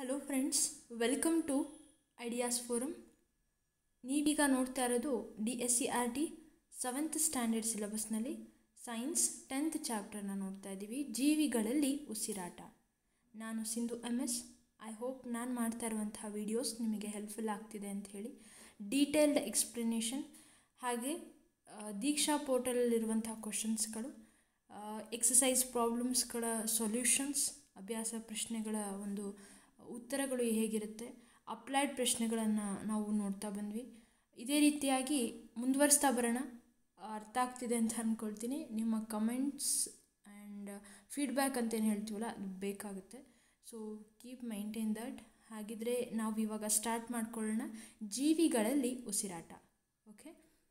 hello friends welcome to ideas forum ನೀವೀಗ ನೋಡ್ತಾ ಇರೋದು D S C R T seventh standard ಸಿಲೆಬಸ್ನಲ್ಲಿ science tenth ಚಾಪ್ಟರ್ನ ನೋಡ್ತಾ ಇದ್ದೀವಿ ಜೀವಿಗಳಲ್ಲಿ ಉಸಿರಾಟ ನಾನು Sindhu M S I hope ನಾನು ಮಾಡ್ತಾ ಇರುವಂತಹ ವೀಡಿಯೋಸ್ ನಿಮಗೆ ಹೆಲ್ಪ್ಫುಲ್ ಆಗ್ತಿದೆ ಅಂತ ಹೇಳಿ ಡೀಟೇಲ್ಡ್ ಎಕ್ಸ್ಪ್ಲನೇಷನ್ ಹಾಗೆ ಆ, ದೀಕ್ಷಾ ಪೋರ್ಟಲಲ್ಲಿರುವಂಥ ಕ್ವಶನ್ಸ್ಗಳು ಎಕ್ಸಸೈಸ್ ಪ್ರಾಬ್ಲಮ್ಸ್ಗಳ ಸೊಲ್ಯೂಷನ್ಸ್ ಅಭ್ಯಾಸ ಪ್ರಶ್ನೆಗಳ ಒಂದು ಉತ್ತರಗಳು ಹೇಗಿರುತ್ತೆ ಅಪ್ಲೈಡ್ ಪ್ರಶ್ನೆಗಳನ್ನು ನಾವು ನೋಡ್ತಾ ಬಂದ್ವಿ ಇದೇ ರೀತಿಯಾಗಿ ಮುಂದುವರಿಸ್ತಾ ಬರೋಣ ಅರ್ಥ ಆಗ್ತಿದೆ ಅಂತ ಅಂದ್ಕೊಳ್ತೀನಿ ನಿಮ್ಮ ಕಮೆಂಟ್ಸ್ ಆ್ಯಂಡ್ ಫೀಡ್ಬ್ಯಾಕ್ ಅಂತ ಏನು ಹೇಳ್ತೀವಲ್ಲ ಅದು ಬೇಕಾಗುತ್ತೆ ಸೊ ಕೀಪ್ ಮೈಂಟೈನ್ ದಟ್ ಹಾಗಿದ್ರೆ ನಾವು ಇವಾಗ ಸ್ಟಾರ್ಟ್ ಮಾಡ್ಕೊಳ್ಳೋಣ ಜೀವಿಗಳಲ್ಲಿ ಉಸಿರಾಟ ಓಕೆ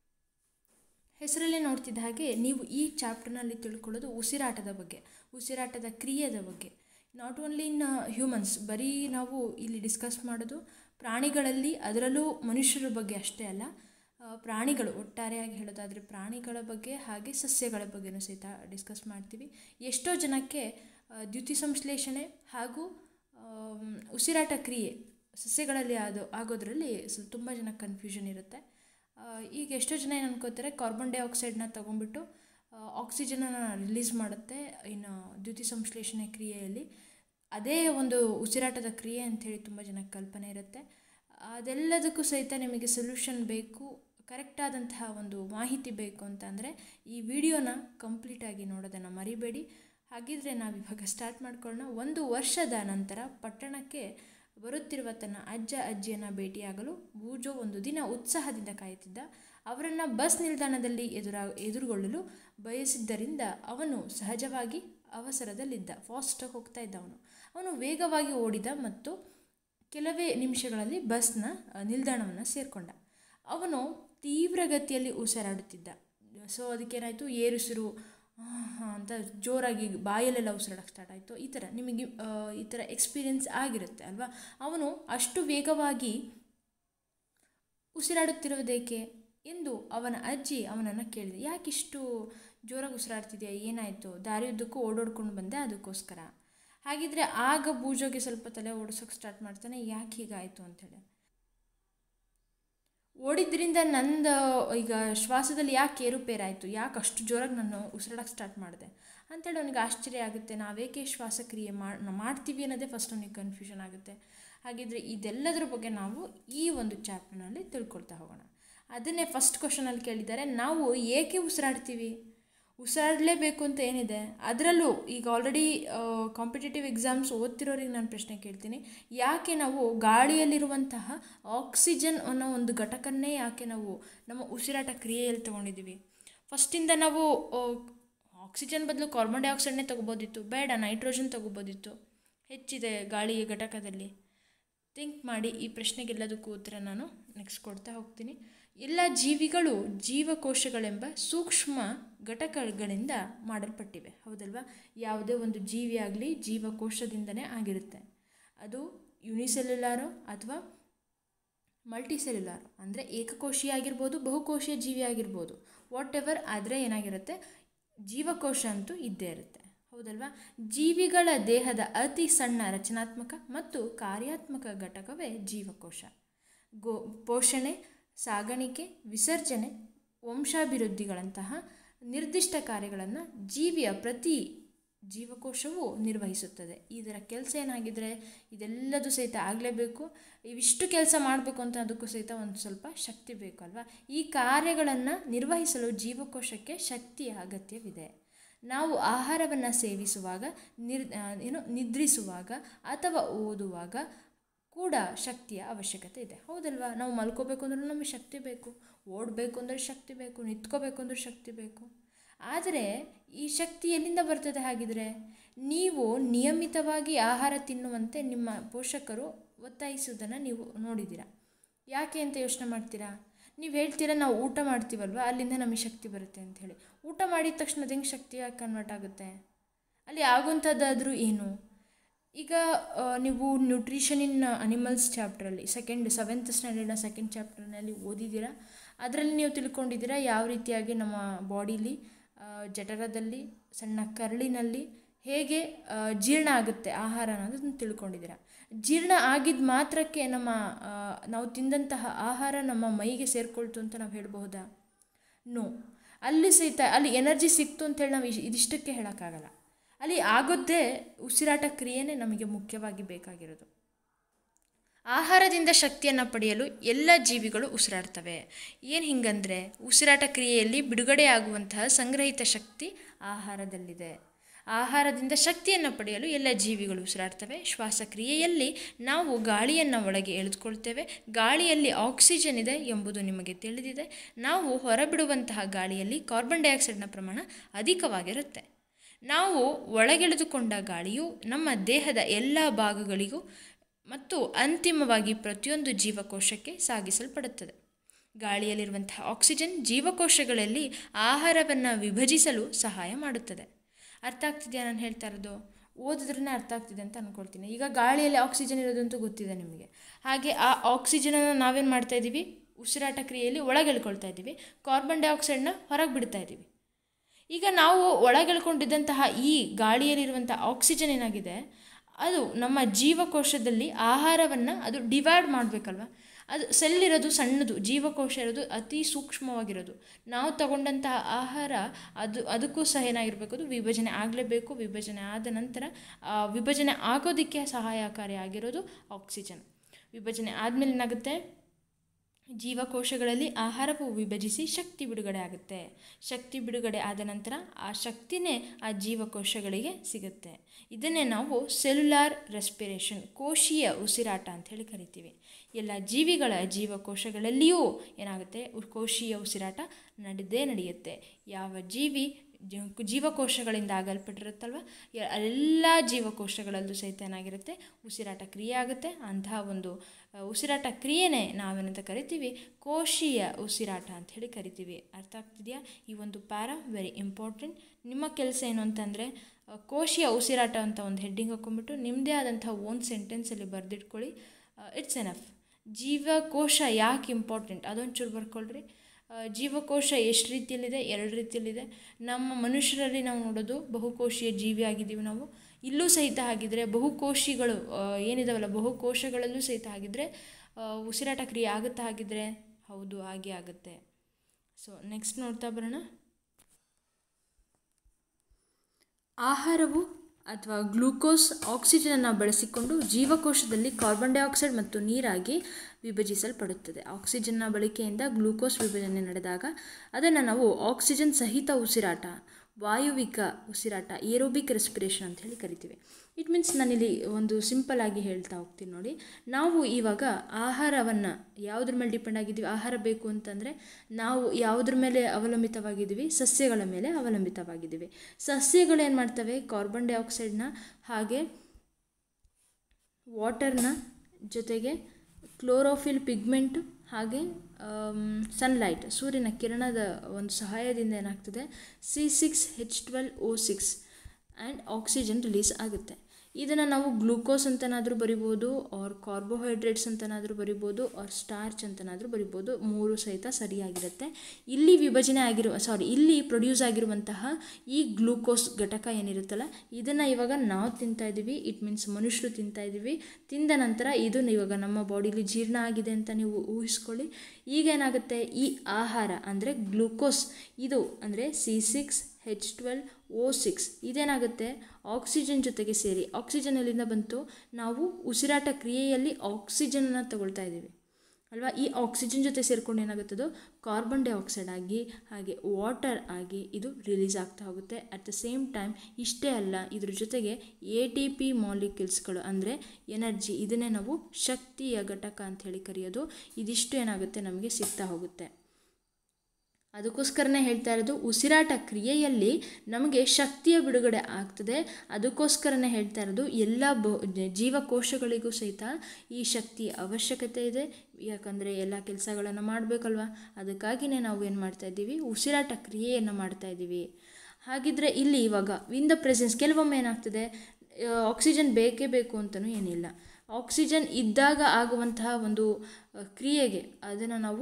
ಹೆಸರಲ್ಲೇ ನೋಡ್ತಿದ್ದ ಹಾಗೆ ನೀವು ಈ ಚಾಪ್ಟರ್ನಲ್ಲಿ ತಿಳ್ಕೊಳ್ಳೋದು ಉಸಿರಾಟದ ಬಗ್ಗೆ ಉಸಿರಾಟದ ಕ್ರಿಯೆದ ಬಗ್ಗೆ ನಾಟ್ ಓನ್ಲಿ ಇನ್ ಹ್ಯೂಮನ್ಸ್ ಬರೀ ನಾವು ಇಲ್ಲಿ ಡಿಸ್ಕಸ್ ಮಾಡೋದು ಪ್ರಾಣಿಗಳಲ್ಲಿ ಅದರಲ್ಲೂ ಮನುಷ್ಯರ ಬಗ್ಗೆ ಅಷ್ಟೇ ಅಲ್ಲ ಆ, ಪ್ರಾಣಿಗಳು ಒಟ್ಟಾರೆಯಾಗಿ ಹೇಳೋದಾದರೆ ಪ್ರಾಣಿಗಳ ಬಗ್ಗೆ ಹಾಗೆ ಸಸ್ಯಗಳ ಬಗ್ಗೆನೂ ಸಹಿತ ಡಿಸ್ಕಸ್ ಮಾಡ್ತೀವಿ ಎಷ್ಟೋ ಜನಕ್ಕೆ ಆ, ದ್ಯುತಿ ಸಂಶ್ಲೇಷಣೆ ಹಾಗೂ ಆಮ್, ಉಸಿರಾಟ ಕ್ರಿಯೆ ಸಸ್ಯಗಳಲ್ಲಿ ಅದು ಆಗೋದ್ರಲ್ಲಿ ಸ್ವಲ್ಪ ತುಂಬ ಜನಕ್ಕೆ ಕನ್ಫ್ಯೂಷನ್ ಇರುತ್ತೆ ಆ, ಈಗ ಎಷ್ಟೋ ಜನ ಏನು ಅನ್ಕೋತಾರೆ ಕಾರ್ಬನ್ ಡೈಆಕ್ಸೈಡ್ನ ತೊಗೊಂಡ್ಬಿಟ್ಟು ಆಕ್ಸಿಜನನ್ನು ರಿಲೀಸ್ ಮಾಡುತ್ತೆ ಇನ್ನು ದ್ಯುತಿ ಸಂಶ್ಲೇಷಣೆ ಕ್ರಿಯೆಯಲ್ಲಿ ಅದೇ ಒಂದು ಉಸಿರಾಟದ ಕ್ರಿಯೆ ಅಂಥೇಳಿ ತುಂಬ ಜನಕ್ಕೆ ಕಲ್ಪನೆ ಇರುತ್ತೆ ಅದೆಲ್ಲದಕ್ಕೂ ಸಹಿತ ನಿಮಗೆ ಸೊಲ್ಯೂಷನ್ ಬೇಕು ಕರೆಕ್ಟಾದಂತಹ ಒಂದು ಮಾಹಿತಿ ಬೇಕು ಅಂತ ಅಂದರೆ ಈ ವಿಡಿಯೋನ ಕಂಪ್ಲೀಟಾಗಿ ನೋಡೋದನ್ನು ಮರಿಬೇಡಿ ಹಾಗಿದ್ರೆ ನಾವು ಇವಾಗ ಸ್ಟಾರ್ಟ್ ಮಾಡ್ಕೊಳ್ಳೋಣ ಒಂದು ವರ್ಷದ ನಂತರ ಪಟ್ಟಣಕ್ಕೆ ಬರುತ್ತಿರುವ ತನ್ನ ಅಜ್ಜ ಅಜ್ಜಿಯನ್ನು ಭೇಟಿಯಾಗಲು ಬೂಜೋ ಒಂದು ದಿನ ಉತ್ಸಾಹದಿಂದ ಕಾಯುತ್ತಿದ್ದ ಅವರನ್ನು ಬಸ್ ನಿಲ್ದಾಣದಲ್ಲಿ ಎದುರಾ ಎದುರುಗೊಳ್ಳಲು ಬಯಸಿದ್ದರಿಂದ ಅವನು ಸಹಜವಾಗಿ ಅವಸರದಲ್ಲಿದ್ದ ಫಾಸ್ಟಾಗಿ ಹೋಗ್ತಾ ಇದ್ದ ಅವನು ಅವನು ವೇಗವಾಗಿ ಓಡಿದ ಮತ್ತು ಕೆಲವೇ ನಿಮಿಷಗಳಲ್ಲಿ ಬಸ್ನ ಆ, ನಿಲ್ದಾಣವನ್ನು ಸೇರಿಕೊಂಡ ಅವನು ತೀವ್ರಗತಿಯಲ್ಲಿ ಉಸಿರಾಡುತ್ತಿದ್ದ ಸೊ ಅದಕ್ಕೇನಾಯಿತು ಏರುಸಿರು ಆ, ಆ ಅಂತ ಜೋರಾಗಿ ಬಾಯಲ್ಲೆಲ್ಲ ಉಸಿರಾಡಕ್ಕೆ ಸ್ಟಾರ್ಟ್ ಆಯಿತು ಈ ಥರ ನಿಮಗೆ ಆ, ಈ ಥರ ಎಕ್ಸ್ಪೀರಿಯನ್ಸ್ ಆಗಿರುತ್ತೆ ಅಲ್ವಾ ಅವನು ಅಷ್ಟು ವೇಗವಾಗಿ ಉಸಿರಾಡುತ್ತಿರುವುದೇಕೆ ಎಂದು ಅವನ ಅಜ್ಜಿ ಅವನನ್ನು ಕೇಳಿದೆ ಯಾಕಿಷ್ಟು ಜೋರಾಗಿ ಉಸಿರಾಡ್ತಿದೆಯಾ ಏನಾಯಿತು ದಾರಿಯುದ್ದಕ್ಕೂ ಓಡೋಡ್ಕೊಂಡು ಬಂದೆ ಅದಕ್ಕೋಸ್ಕರ ಹಾಗಿದ್ರೆ ಆಗ ಬೂಜೋಗೆ ಸ್ವಲ್ಪ ತಲೆ ಓಡಿಸೋಕೆ ಸ್ಟಾರ್ಟ್ ಮಾಡ್ತಾನೆ ಯಾಕೆ ಹೀಗಾಯಿತು ಅಂಥೇಳಿ ಓಡಿದ್ರಿಂದ ನಂದು ಈಗ ಶ್ವಾಸದಲ್ಲಿ ಯಾಕೆ ಏರುಪೇರಾಯಿತು ಯಾಕೆ ಅಷ್ಟು ಜೋರಾಗಿ ನಾನು ಉಸಿರಾಡಕ್ಕೆ ಸ್ಟಾರ್ಟ್ ಮಾಡಿದೆ ಅಂತೇಳಿ ಅವನಿಗೆ ಆಶ್ಚರ್ಯ ಆಗುತ್ತೆ ನಾವೇಕೆ ಶ್ವಾಸಕ್ರಿಯೆ ಮಾ- ಮಾಡ್ತೀವಿ ಅನ್ನೋದೇ ಫಸ್ಟ್ ಅವನಿಗೆ ಕನ್ಫ್ಯೂಷನ್ ಆಗುತ್ತೆ ಹಾಗಿದ್ರೆ ಇದೆಲ್ಲದರ ಬಗ್ಗೆ ನಾವು ಈ ಒಂದು ಚಾಪ್ಟರ್ನಲ್ಲಿ ತಿಳ್ಕೊಳ್ತಾ ಹೋಗೋಣ ಅದನ್ನೇ ಫಸ್ಟ್ ಕ್ವಶನಲ್ಲಿ ಕೇಳಿದ್ದಾರೆ ನಾವು ಏಕೆ ಉಸಿರಾಡ್ತೀವಿ ಉಸಿರಾಡಲೇಬೇಕು ಅಂತ ಏನಿದೆ ಅದರಲ್ಲೂ ಈಗ ಆಲ್ರೆಡಿ ಕಾಂಪಿಟೇಟಿವ್ ಎಕ್ಸಾಮ್ಸ್ ಓದ್ತಿರೋರಿಗೆ ನಾನು ಪ್ರಶ್ನೆ ಕೇಳ್ತೀನಿ ಯಾಕೆ ನಾವು ಗಾಳಿಯಲ್ಲಿರುವಂತಹ ಆಕ್ಸಿಜನ್ ಅನ್ನೋ ಒಂದು ಘಟಕನ್ನೇ ಯಾಕೆ ನಾವು ನಮ್ಮ ಉಸಿರಾಟ ಕ್ರಿಯೆಯಲ್ಲಿ ತೊಗೊಂಡಿದ್ದೀವಿ ಫಸ್ಟಿಂದ ನಾವು ಆ, ಆಕ್ಸಿಜನ್ ಬದಲು ಕಾರ್ಬನ್ ಡೈಆಕ್ಸೈಡ್ನೇ ತೊಗೋಬೋದಿತ್ತು ಬೇಡ ನೈಟ್ರೋಜನ್ ತೊಗೋಬೋದಿತ್ತು ಹೆಚ್ಚಿದೆ ಗಾಳಿ ಘಟಕದಲ್ಲಿ ಥಿಂಕ್ ಮಾಡಿ ಈ ಪ್ರಶ್ನೆಗೆಲ್ಲದಕ್ಕೂ ಉತ್ತರ ನಾನು ನೆಕ್ಸ್ಟ್ ಕೊಡ್ತಾ ಹೋಗ್ತೀನಿ ಎಲ್ಲ ಜೀವಿಗಳು ಜೀವಕೋಶಗಳೆಂಬ ಸೂಕ್ಷ್ಮ ಘಟಕಗಳಿಂದ ಮಾಡಲ್ಪಟ್ಟಿವೆ ಹೌದಲ್ವಾ ಯಾವುದೇ ಒಂದು ಜೀವಿ ಆಗಲಿ ಜೀವಕೋಶದಿಂದನೇ ಆಗಿರುತ್ತೆ ಅದು ಯುನಿಸೆಲ್ಯುಲಾರೋ ಅಥವಾ ಮಲ್ಟಿಸೆಲ್ಯುಲಾರ್ ಅಂದರೆ ಏಕಕೋಶೀಯ ಆಗಿರ್ಬೋದು ಬಹುಕೋಶೀಯ ಜೀವಿ ಆಗಿರ್ಬೋದು ವಾಟ್ ಎವರ್ ಆದರೆ ಏನಾಗಿರುತ್ತೆ ಜೀವಕೋಶ ಅಂತೂ ಇದ್ದೇ ಇರುತ್ತೆ ಹೌದಲ್ವಾ ಜೀವಿಗಳ ದೇಹದ ಅತಿ ಸಣ್ಣ ರಚನಾತ್ಮಕ ಮತ್ತು ಕಾರ್ಯಾತ್ಮಕ ಘಟಕವೇ ಜೀವಕೋಶ ಗೋ ಪೋಷಣೆ ಸಾಗಾಣಿಕೆ ವಿಸರ್ಜನೆ ವಂಶಾಭಿವೃದ್ಧಿಗಳಂತಹ ನಿರ್ದಿಷ್ಟ ಕಾರ್ಯಗಳನ್ನು ಜೀವಿಯ ಪ್ರತಿ ಜೀವಕೋಶವು ನಿರ್ವಹಿಸುತ್ತದೆ ಇದರ ಕೆಲಸ ಏನಾಗಿದ್ರೆ ಇದೆಲ್ಲದೂ ಸಹಿತ ಆಗಲೇಬೇಕು ಇವಿಷ್ಟು ಕೆಲಸ ಮಾಡಬೇಕು ಅಂತ ಅದಕ್ಕೂ ಸಹಿತ ಒಂದು ಸ್ವಲ್ಪ ಶಕ್ತಿ ಬೇಕು ಅಲ್ವಾ ಈ ಕಾರ್ಯಗಳನ್ನು ನಿರ್ವಹಿಸಲು ಜೀವಕೋಶಕ್ಕೆ ಶಕ್ತಿಯ ಅಗತ್ಯವಿದೆ ನಾವು ಆಹಾರವನ್ನು ಸೇವಿಸುವಾಗ ನಿರ್ ಆ, ಏನು ನಿದ್ರಿಸುವಾಗ ಅಥವಾ ಓದುವಾಗ ಕೂಡ ಶಕ್ತಿಯ ಅವಶ್ಯಕತೆ ಇದೆ ಹೌದಲ್ವಾ ನಾವು ಮಲ್ಕೋಬೇಕು ಅಂದ್ರೂ ನಮಗೆ ಶಕ್ತಿ ಬೇಕು ಓಡಬೇಕು ಅಂದರೆ ಶಕ್ತಿ ಬೇಕು ನಿಂತ್ಕೋಬೇಕು ಅಂದ್ರೆ ಶಕ್ತಿ ಬೇಕು ಆದರೆ ಈ ಶಕ್ತಿ ಎಲ್ಲಿಂದ ಬರ್ತದೆ ಹಾಗಿದ್ರೆ ನೀವು ನಿಯಮಿತವಾಗಿ ಆಹಾರ ತಿನ್ನುವಂತೆ ನಿಮ್ಮ ಪೋಷಕರು ಒತ್ತಾಯಿಸುವುದನ್ನು ನೀವು ನೋಡಿದ್ದೀರಾ ಯಾಕೆ ಅಂತ ಯೋಚನೆ ಮಾಡ್ತೀರಾ ನೀವು ಹೇಳ್ತೀರಾ ನಾವು ಊಟ ಮಾಡ್ತೀವಲ್ವ ಅಲ್ಲಿಂದ ನಮಗೆ ಶಕ್ತಿ ಬರುತ್ತೆ ಅಂತ ಹೇಳಿ ಊಟ ಮಾಡಿದ ತಕ್ಷಣ ಅದು ಹೆಂಗೆ ಶಕ್ತಿಯಾಗಿ ಕನ್ವರ್ಟ್ ಆಗುತ್ತೆ ಅಲ್ಲಿ ಆಗುವಂಥದ್ದಾದರೂ ಏನು ಈಗ ಆ, ನೀವು ನ್ಯೂಟ್ರಿಷನ್ ಇನ್ ಅನಿಮಲ್ಸ್ ಚಾಪ್ಟ್ರಲ್ಲಿ ಸೆಕೆಂಡ್ ಸೆವೆಂತ್ ಸ್ಟ್ಯಾಂಡರ್ಡ್ನ ಸೆಕೆಂಡ್ ಚಾಪ್ಟರ್ನಲ್ಲಿ ಓದಿದ್ದೀರಾ ಅದರಲ್ಲಿ ನೀವು ತಿಳ್ಕೊಂಡಿದ್ದೀರಾ ಯಾವ ರೀತಿಯಾಗಿ ನಮ್ಮ ಬಾಡಿಲಿ ಜಠರದಲ್ಲಿ ಸಣ್ಣ ಕರಳಿನಲ್ಲಿ ಹೇಗೆ ಆ, ಜೀರ್ಣ ಆಗುತ್ತೆ ಆಹಾರ ಅನ್ನೋದನ್ನು ತಿಳ್ಕೊಂಡಿದ್ದೀರಾ ಜೀರ್ಣ ಆಗಿದ ಮಾತ್ರಕ್ಕೆ ನಮ್ಮ ಆ, ನಾವು ತಿಂದಂತಹ ಆಹಾರ ನಮ್ಮ ಮೈಗೆ ಸೇರಿಕೊಳ್ತು ಅಂತ ನಾವು ಹೇಳ್ಬಹುದಾ ನೋ ಅಲ್ಲಿ ಸಹಿತ ಅಲ್ಲಿ ಎನರ್ಜಿ ಸಿಕ್ತು ಅಂತೇಳಿ ನಾವು ಇಶ್- ಇದಿಷ್ಟಕ್ಕೆ ಹೇಳೋಕ್ಕಾಗಲ್ಲ ಅಲ್ಲಿ ಆಗೋದೇ ಉಸಿರಾಟ ಕ್ರಿಯೆನೇ ನಮಗೆ ಮುಖ್ಯವಾಗಿ ಬೇಕಾಗಿರೋದು ಆಹಾರದಿಂದ ಶಕ್ತಿಯನ್ನು ಪಡೆಯಲು ಎಲ್ಲ ಜೀವಿಗಳು ಉಸಿರಾಡ್ತವೆ ಏನು ಹಿಂಗಂದರೆ ಉಸಿರಾಟ ಕ್ರಿಯೆಯಲ್ಲಿ ಬಿಡುಗಡೆಯಾಗುವಂತಹ ಸಂಗ್ರಹಿತ ಶಕ್ತಿ ಆಹಾರದಲ್ಲಿದೆ ಆಹಾರದಿಂದ ಶಕ್ತಿಯನ್ನು ಪಡೆಯಲು ಎಲ್ಲ ಜೀವಿಗಳು ಉಸಿರಾಡ್ತವೆ ಶ್ವಾಸಕ್ರಿಯೆಯಲ್ಲಿ ನಾವು ಗಾಳಿಯನ್ನು ಒಳಗೆ ಎಳೆದುಕೊಳ್ತೇವೆ ಗಾಳಿಯಲ್ಲಿ ಆಕ್ಸಿಜನ್ ಇದೆ ಎಂಬುದು ನಿಮಗೆ ತಿಳಿದಿದೆ ನಾವು ಹೊರಬಿಡುವಂತಹ ಗಾಳಿಯಲ್ಲಿ ಕಾರ್ಬನ್ ಡೈಆಕ್ಸೈಡ್ನ ಪ್ರಮಾಣ ಅಧಿಕವಾಗಿರುತ್ತೆ ನಾವು ಒಳಗೆಳೆದುಕೊಂಡ ಗಾಳಿಯು ನಮ್ಮ ದೇಹದ ಎಲ್ಲ ಭಾಗಗಳಿಗೂ ಮತ್ತು ಅಂತಿಮವಾಗಿ ಪ್ರತಿಯೊಂದು ಜೀವಕೋಶಕ್ಕೆ ಸಾಗಿಸಲ್ಪಡುತ್ತದೆ ಗಾಳಿಯಲ್ಲಿರುವಂತಹ ಆಕ್ಸಿಜನ್ ಜೀವಕೋಶಗಳಲ್ಲಿ ಆಹಾರವನ್ನು ವಿಭಜಿಸಲು ಸಹಾಯ ಮಾಡುತ್ತದೆ ಅರ್ಥ ಆಗ್ತಿದೆಯಾ ನಾನು ಹೇಳ್ತಾ ಇರೋದು ಓದಿದ್ರೇ ಅರ್ಥ ಆಗ್ತಿದೆ ಅಂತ ಅಂದ್ಕೊಳ್ತೀನಿ ಈಗ ಗಾಳಿಯಲ್ಲಿ ಆಕ್ಸಿಜನ್ ಇರೋದಂತೂ ಗೊತ್ತಿದೆ ನಿಮಗೆ ಹಾಗೆ ಆ ಆಕ್ಸಿಜನನ್ನು ನಾವೇನು ಮಾಡ್ತಾ ಇದ್ದೀವಿ ಉಸಿರಾಟ ಕ್ರಿಯೆಯಲ್ಲಿ ಒಳಗೆಳ್ಕೊಳ್ತಾ ಇದ್ದೀವಿ ಕಾರ್ಬನ್ ಡೈಆಕ್ಸೈಡ್ನ ಹೊರಗೆ ಬಿಡ್ತಾ ಇದ್ದೀವಿ ಈಗ ನಾವು ಒಳಗೆಳ್ಕೊಂಡಿದ್ದಂತಹ ಈ ಗಾಳಿಯಲ್ಲಿರುವಂಥ ಆಕ್ಸಿಜನ್ ಏನಾಗಿದೆ ಅದು ನಮ್ಮ ಜೀವಕೋಶದಲ್ಲಿ ಆಹಾರವನ್ನು ಅದು ಡಿವೈಡ್ ಮಾಡಬೇಕಲ್ವ ಅದು ಸೆಲ್ ಇರೋದು ಸಣ್ಣದು ಜೀವಕೋಶ ಇರೋದು ಅತಿ ಸೂಕ್ಷ್ಮವಾಗಿರೋದು ನಾವು ತಗೊಂಡಂತಹ ಆಹಾರ ಅದು ಅದಕ್ಕೂ ಸಹ ಏನಾಗಿರಬೇಕು ಅದು ವಿಭಜನೆ ಆಗಲೇಬೇಕು ವಿಭಜನೆ ಆದ ನಂತರ ಆ ವಿಭಜನೆ ಆಗೋದಕ್ಕೆ ಸಹಾಯಕಾರಿಯಾಗಿರೋದು ಆಕ್ಸಿಜನ್ ವಿಭಜನೆ ಆದಮೇಲೆ ಏನಾಗುತ್ತೆ ಜೀವಕೋಶಗಳಲ್ಲಿ ಆಹಾರವು ವಿಭಜಿಸಿ ಶಕ್ತಿ ಬಿಡುಗಡೆ ಆಗುತ್ತೆ ಶಕ್ತಿ ಬಿಡುಗಡೆ ಆದ ನಂತರ ಆ ಶಕ್ತಿನೇ ಆ ಜೀವಕೋಶಗಳಿಗೆ ಸಿಗುತ್ತೆ ಇದನ್ನೇ ನಾವು ಸೆಲ್ಯುಲಾರ್ ರೆಸ್ಪಿರೇಷನ್ ಕೋಶೀಯ ಉಸಿರಾಟ ಅಂತ ಹೇಳಿ ಕರಿತೀವಿ ಎಲ್ಲ ಜೀವಿಗಳ ಜೀವಕೋಶಗಳಲ್ಲಿಯೂ ಏನಾಗುತ್ತೆ ಉ- ಕೋಶೀಯ ಉಸಿರಾಟ ನಡೆದೇ ನಡೆಯುತ್ತೆ ಯಾವ ಜೀವಿ ಜೀವ- ಜೀವಕೋಶಗಳಿಂದ ಆಗಲ್ಪಟ್ಟಿರುತ್ತಲ್ವ ಯ- ಎಲ್ಲ ಜೀವಕೋಶಗಳಲ್ಲೂ ಸಹಿತ ಏನಾಗಿರುತ್ತೆ ಉಸಿರಾಟ ಕ್ರಿಯೆ ಆಗುತ್ತೆ ಅಂತಹ ಒಂದು ಆ, ಉಸಿರಾಟ ಕ್ರಿಯೆನೇ ನಾವೇನಂತ ಕರಿತೀವಿ ಕೋಶೀಯ ಉಸಿರಾಟ ಅಂತ ಹೇಳಿ ಕರಿತೀವಿ ಅರ್ಥ ಆಗ್ತಿದೆಯಾ ಈ ಒಂದು ಪ್ಯಾರ ವೆರಿ ಇಂಪಾರ್ಟೆಂಟ್ ನಿಮ್ಮ ಕೆಲಸ ಏನು ಅಂತಂದರೆ ಕೋಶೀಯ ಉಸಿರಾಟ ಅಂತ ಒಂದು ಹೆಡ್ಡಿಂಗ್ ಹಾಕೊಂಡ್ಬಿಟ್ಟು ನಿಮ್ಮದೇ ಆದಂಥ ಓನ್ ಸೆಂಟೆನ್ಸಲ್ಲಿ ಬರೆದಿಟ್ಕೊಳ್ಳಿ ಇಟ್ಸ್ ಎನಫ್ ಜೀವಕೋಶ ಯಾಕೆ ಇಂಪಾರ್ಟೆಂಟ್ ಅದೊಂಚೂರು ಬರ್ಕೊಳ್ರಿ ಆ, ಜೀವಕೋಶ ಎಷ್ಟು ರೀತಿಯಲ್ಲಿದೆ ಎರಡು ರೀತಿಯಲ್ಲಿದೆ ನಮ್ಮ ಮನುಷ್ಯರಲ್ಲಿ ನಾವು ನೋಡೋದು ಬಹುಕೋಶೀಯ ಜೀವಿ ಆಗಿದ್ದೀವಿ ನಾವು ಇಲ್ಲೂ ಸಹಿತ ಹಾಗಿದ್ರೆ ಬಹುಕೋಶಿಗಳು ಆ, ಏನಿದಾವಲ್ಲ ಬಹುಕೋಶಗಳಲ್ಲೂ ಸಹಿತ ಹಾಗಿದ್ರೆ ಆ, ಉಸಿರಾಟ ಕ್ರಿಯೆ ಆಗುತ್ತಾ ಹಾಗಿದ್ರೆ ಹೌದು ಹಾಗೆ ಆಗುತ್ತೆ ಸೊ ನೆಕ್ಸ್ಟ್ ನೋಡ್ತಾ ಬರೋಣ ಆಹಾರವು ಅಥವಾ ಗ್ಲೂಕೋಸ್ ಆಕ್ಸಿಜನನ್ನು ಬಳಸಿಕೊಂಡು ಜೀವಕೋಶದಲ್ಲಿ ಕಾರ್ಬನ್ ಡೈಆಕ್ಸೈಡ್ ಮತ್ತು ನೀರಾಗಿ ವಿಭಜಿಸಲ್ಪಡುತ್ತದೆ ಆಕ್ಸಿಜನ್ನ ಬಳಕೆಯಿಂದ ಗ್ಲೂಕೋಸ್ ವಿಭಜನೆ ನಡೆದಾಗ ಅದನ್ನು ನಾವು ಆಕ್ಸಿಜನ್ ಸಹಿತ ಉಸಿರಾಟ ವಾಯುವಿಕ ಉಸಿರಾಟ ಏರೋಬಿಕ್ ರೆಸ್ಪಿರೇಷನ್ ಅಂತ ಹೇಳಿ ಕರಿತೀವಿ ಇಟ್ ಮೀನ್ಸ್ ನಾನಿಲ್ಲಿ ಒಂದು ಸಿಂಪಲ್ ಆಗಿ ಹೇಳ್ತಾ ಹೋಗ್ತೀನಿ ನೋಡಿ ನಾವು ಇವಾಗ ಆಹಾರವನ್ನು ಯಾವುದ್ರ ಮೇಲೆ ಡಿಪೆಂಡ್ ಆಗಿದ್ದೀವಿ ಆಹಾರ ಬೇಕು ಅಂತಂದರೆ ನಾವು ಯಾವುದ್ರ ಮೇಲೆ ಅವಲಂಬಿತವಾಗಿದ್ದೀವಿ ಸಸ್ಯಗಳ ಮೇಲೆ ಅವಲಂಬಿತವಾಗಿದ್ದೀವಿ ಸಸ್ಯಗಳು ಏನು ಮಾಡ್ತವೆ ಕಾರ್ಬನ್ ಡೈಆಕ್ಸೈಡ್ನ ಹಾಗೆ ವಾಟರ್ನ ಜೊತೆಗೆ ಕ್ಲೋರೋಫಿಲ್ ಪಿಗ್ಮೆಂಟ್ ಹಾಗೆ ಸನ್ಲೈಟ್ ಸೂರ್ಯನ ಕಿರಣದ ಒಂದು ಸಹಾಯದಿಂದ ಏನಾಗ್ತದೆ C six H twelve O six and oxygen release ಆಗುತ್ತೆ ಇದನ್ನು ನಾವು ಗ್ಲೂಕೋಸ್ ಅಂತನಾದರೂ ಬರಿಬೋದು ಆರ್ ಕಾರ್ಬೋಹೈಡ್ರೇಟ್ಸ್ ಅಂತನಾದರೂ ಬರಿಬೋದು ಆರ್ ಸ್ಟಾರ್ಚ್ ಅಂತನಾದರೂ ಬರಿಬೋದು ಮೂರು ಸಹಿತ ಸರಿಯಾಗಿರುತ್ತೆ ಇಲ್ಲಿ ವಿಭಜನೆ ಆಗಿರುವ ಸಾರಿ ಇಲ್ಲಿ ಪ್ರೊಡ್ಯೂಸ್ ಆಗಿರುವಂತಹ ಈ ಗ್ಲೂಕೋಸ್ ಘಟಕ ಏನಿರುತ್ತಲ್ಲ ಇದನ್ನು ಇವಾಗ ನಾವು ತಿಂತಾ ಇದ್ದೀವಿ ಇಟ್ ಮೀನ್ಸ್ ಮನುಷ್ಯರು ತಿಂತಾ ಇದ್ದೀವಿ ತಿಂದ ನಂತರ ಇದು ಇವಾಗ ನಮ್ಮ ಬಾಡಿಲಿ ಜೀರ್ಣ ಆಗಿದೆ ಅಂತ ನೀವು ಊಹಿಸ್ಕೊಳ್ಳಿ ಈಗ ಏನಾಗುತ್ತೆ ಈ ಆಹಾರ ಅಂದರೆ ಗ್ಲೂಕೋಸ್ ಇದು ಅಂದರೆ C six H twelve O six ಇದೇನಾಗುತ್ತೆ ಆಕ್ಸಿಜನ್ ಜೊತೆಗೆ ಸೇರಿ ಆಕ್ಸಿಜನ್ ಎಲ್ಲಿಂದ ಬಂತು ನಾವು ಉಸಿರಾಟ ಕ್ರಿಯೆಯಲ್ಲಿ ಆಕ್ಸಿಜನನ್ನು ತಗೊಳ್ತಾ ಇದ್ದೀವಿ ಅಲ್ವಾ ಈ ಆಕ್ಸಿಜನ್ ಜೊತೆ ಸೇರ್ಕೊಂಡು ಏನಾಗುತ್ತದೋ ಕಾರ್ಬನ್ ಡೈಆಕ್ಸೈಡ್ ಆಗಿ ಹಾಗೆ ವಾಟರ್ ಆಗಿ ಇದು ರಿಲೀಸ್ ಆಗ್ತಾ ಹೋಗುತ್ತೆ ಅಟ್ ದ ಸೇಮ್ ಟೈಮ್ ಇಷ್ಟೇ ಅಲ್ಲ ಇದ್ರ ಜೊತೆಗೆ ಎ ಟಿ ಪಿ ಮಾಲಿಕ್ಯೂಲ್ಸ್ಗಳು ಅಂದರೆ ಎನರ್ಜಿ ಇದನ್ನೇ ನಾವು ಶಕ್ತಿಯ ಘಟಕ ಅಂತ ಹೇಳಿ ಕರೆಯೋದು ಇದಿಷ್ಟು ಏನಾಗುತ್ತೆ ನಮಗೆ ಸಿಗ್ತಾ ಹೋಗುತ್ತೆ ಅದಕ್ಕೋಸ್ಕರನೇ ಹೇಳ್ತಾ ಇರೋದು ಉಸಿರಾಟ ಕ್ರಿಯೆಯಲ್ಲಿ ನಮಗೆ ಶಕ್ತಿಯ ಬಿಡುಗಡೆ ಆಗ್ತದೆ ಅದಕ್ಕೋಸ್ಕರನೇ ಹೇಳ್ತಾ ಇರೋದು ಎಲ್ಲ ಬ ಜೀವಕೋಶಗಳಿಗೂ ಸಹಿತ ಈ ಶಕ್ತಿಯ ಅವಶ್ಯಕತೆ ಇದೆ ಯಾಕಂದರೆ ಎಲ್ಲ ಕೆಲಸಗಳನ್ನು ಮಾಡಬೇಕಲ್ವ ಅದಕ್ಕಾಗಿಯೇ ನಾವು ಏನು ಮಾಡ್ತಾ ಇದ್ದೀವಿ ಉಸಿರಾಟ ಕ್ರಿಯೆಯನ್ನು ಮಾಡ್ತಾ ಇದ್ದೀವಿ ಹಾಗಿದ್ರೆ ಇಲ್ಲಿ ಇವಾಗ ವಿನ್ ದ ಪ್ರೆಸೆನ್ಸ್ ಕೆಲವೊಮ್ಮೆ ಏನಾಗ್ತದೆ ಆಕ್ಸಿಜನ್ ಬೇಕೇ ಬೇಕು ಅಂತಲೂ ಏನಿಲ್ಲ ಆಕ್ಸಿಜನ್ ಇದ್ದಾಗ ಆಗುವಂತಹ ಒಂದು ಆ, ಕ್ರಿಯೆಗೆ ಅದನ್ನು ನಾವು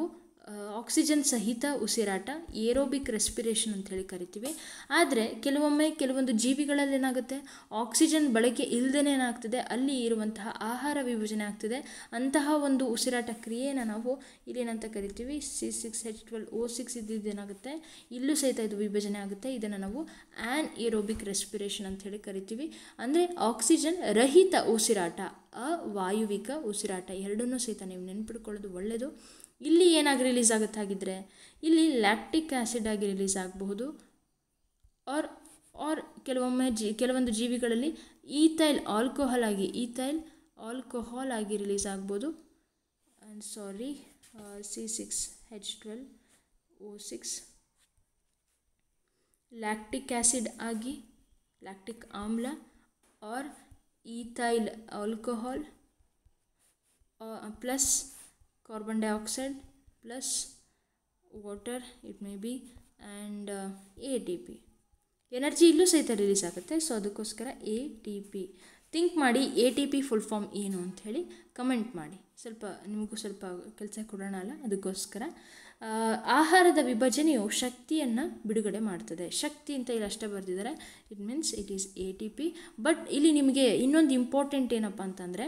ಆಕ್ಸಿಜನ್ ಸಹಿತ ಉಸಿರಾಟ ಏರೋಬಿಕ್ ರೆಸ್ಪಿರೇಷನ್ ಅಂತ ಹೇಳಿ ಕರಿತೀವಿ ಆದರೆ ಕೆಲವೊಮ್ಮೆ ಕೆಲವೊಂದು ಜೀವಿಗಳಲ್ಲಿ ಏನಾಗುತ್ತೆ ಆಕ್ಸಿಜನ್ ಬಳಕೆ ಇಲ್ಲದೇ ಏನಾಗ್ತದೆ ಅಲ್ಲಿ ಇರುವಂತಹ ಆಹಾರ ವಿಭಜನೆ ಆಗ್ತದೆ ಅಂತಹ ಒಂದು ಉಸಿರಾಟ ಕ್ರಿಯೆಯನ್ನು ನಾವು ಇಲ್ಲೇನಂತ ಕರಿತೀವಿ C six H twelve O six ಇದ್ದೇನಾಗುತ್ತೆ ಇಲ್ಲೂ ಸಹಿತ ಇದು ವಿಭಜನೆ ಆಗುತ್ತೆ ಇದನ್ನು ನಾವು ಆ್ಯನ್ ಏರೋಬಿಕ್ ರೆಸ್ಪಿರೇಷನ್ ಅಂತ ಹೇಳಿ ಕರಿತೀವಿ ಅಂದರೆ ಆಕ್ಸಿಜನ್ ರಹಿತ ಉಸಿರಾಟ ಅವಾಯುವಿಕ ಉಸಿರಾಟ ಎರಡನ್ನೂ ಸಹಿತ ನೀವು ನೆನ್ಪಿಟ್ಕೊಳ್ಳೋದು ಒಳ್ಳೆಯದು ಇಲ್ಲಿ ಏನಾಗಿ ರಿಲೀಸ್ ಆಗುತ್ತೆ ಹಾಗಿದ್ರೆ ಇಲ್ಲಿ ಲ್ಯಾಕ್ಟಿಕ್ ಆ್ಯಸಿಡ್ ಆಗಿ ರಿಲೀಸ್ ಆಗಬಹುದು ಆರ್ ಆರ್ ಕೆಲವೊಮ್ಮೆ ಜಿ ಕೆಲವೊಂದು ಜೀವಿಗಳಲ್ಲಿ ಈಥೈಲ್ ಆಲ್ಕೋಹಾಲ್ ಆಗಿ ಈಥೈಲ್ ಆಲ್ಕೋಹಾಲ್ ಆಗಿ ರಿಲೀಸ್ ಆಗ್ಬೋದು and sorry C six H twelve O six lactic acid ಆಗಿ ಲ್ಯಾಕ್ಟಿಕ್ ಆಮ್ಲ or ethyl alcohol plus carbon dioxide plus water it may be and uh, ATP energy ಇಲ್ಲೂ ಸಹಿತ release ಆಗುತ್ತೆ so ಅದಕ್ಕೋಸ್ಕರ A T P think ಮಾಡಿ A T P full form ಏನು ಅಂತ ಹೇಳಿ ಕಮೆಂಟ್ ಮಾಡಿ ಸ್ವಲ್ಪ ನಿಮಗೂ ಸ್ವಲ್ಪ ಕೆಲಸ ಕೊಡೋಣ ಅಲ್ಲ ಅದಕ್ಕೋಸ್ಕರ ಆಹಾರದ ವಿಭಜನೆಯು ಶಕ್ತಿಯನ್ನು ಬಿಡುಗಡೆ ಮಾಡ್ತದೆ ಶಕ್ತಿ ಅಂತ ಇಲ್ಲಿ ಅಷ್ಟೇ ಬರೆದಿದ್ದಾರೆ it means it is A T P but ಇಲ್ಲಿ ನಿಮಗೆ ಇನ್ನೊಂದು ಇಂಪಾರ್ಟೆಂಟ್ ಏನಪ್ಪ ಅಂತಂದರೆ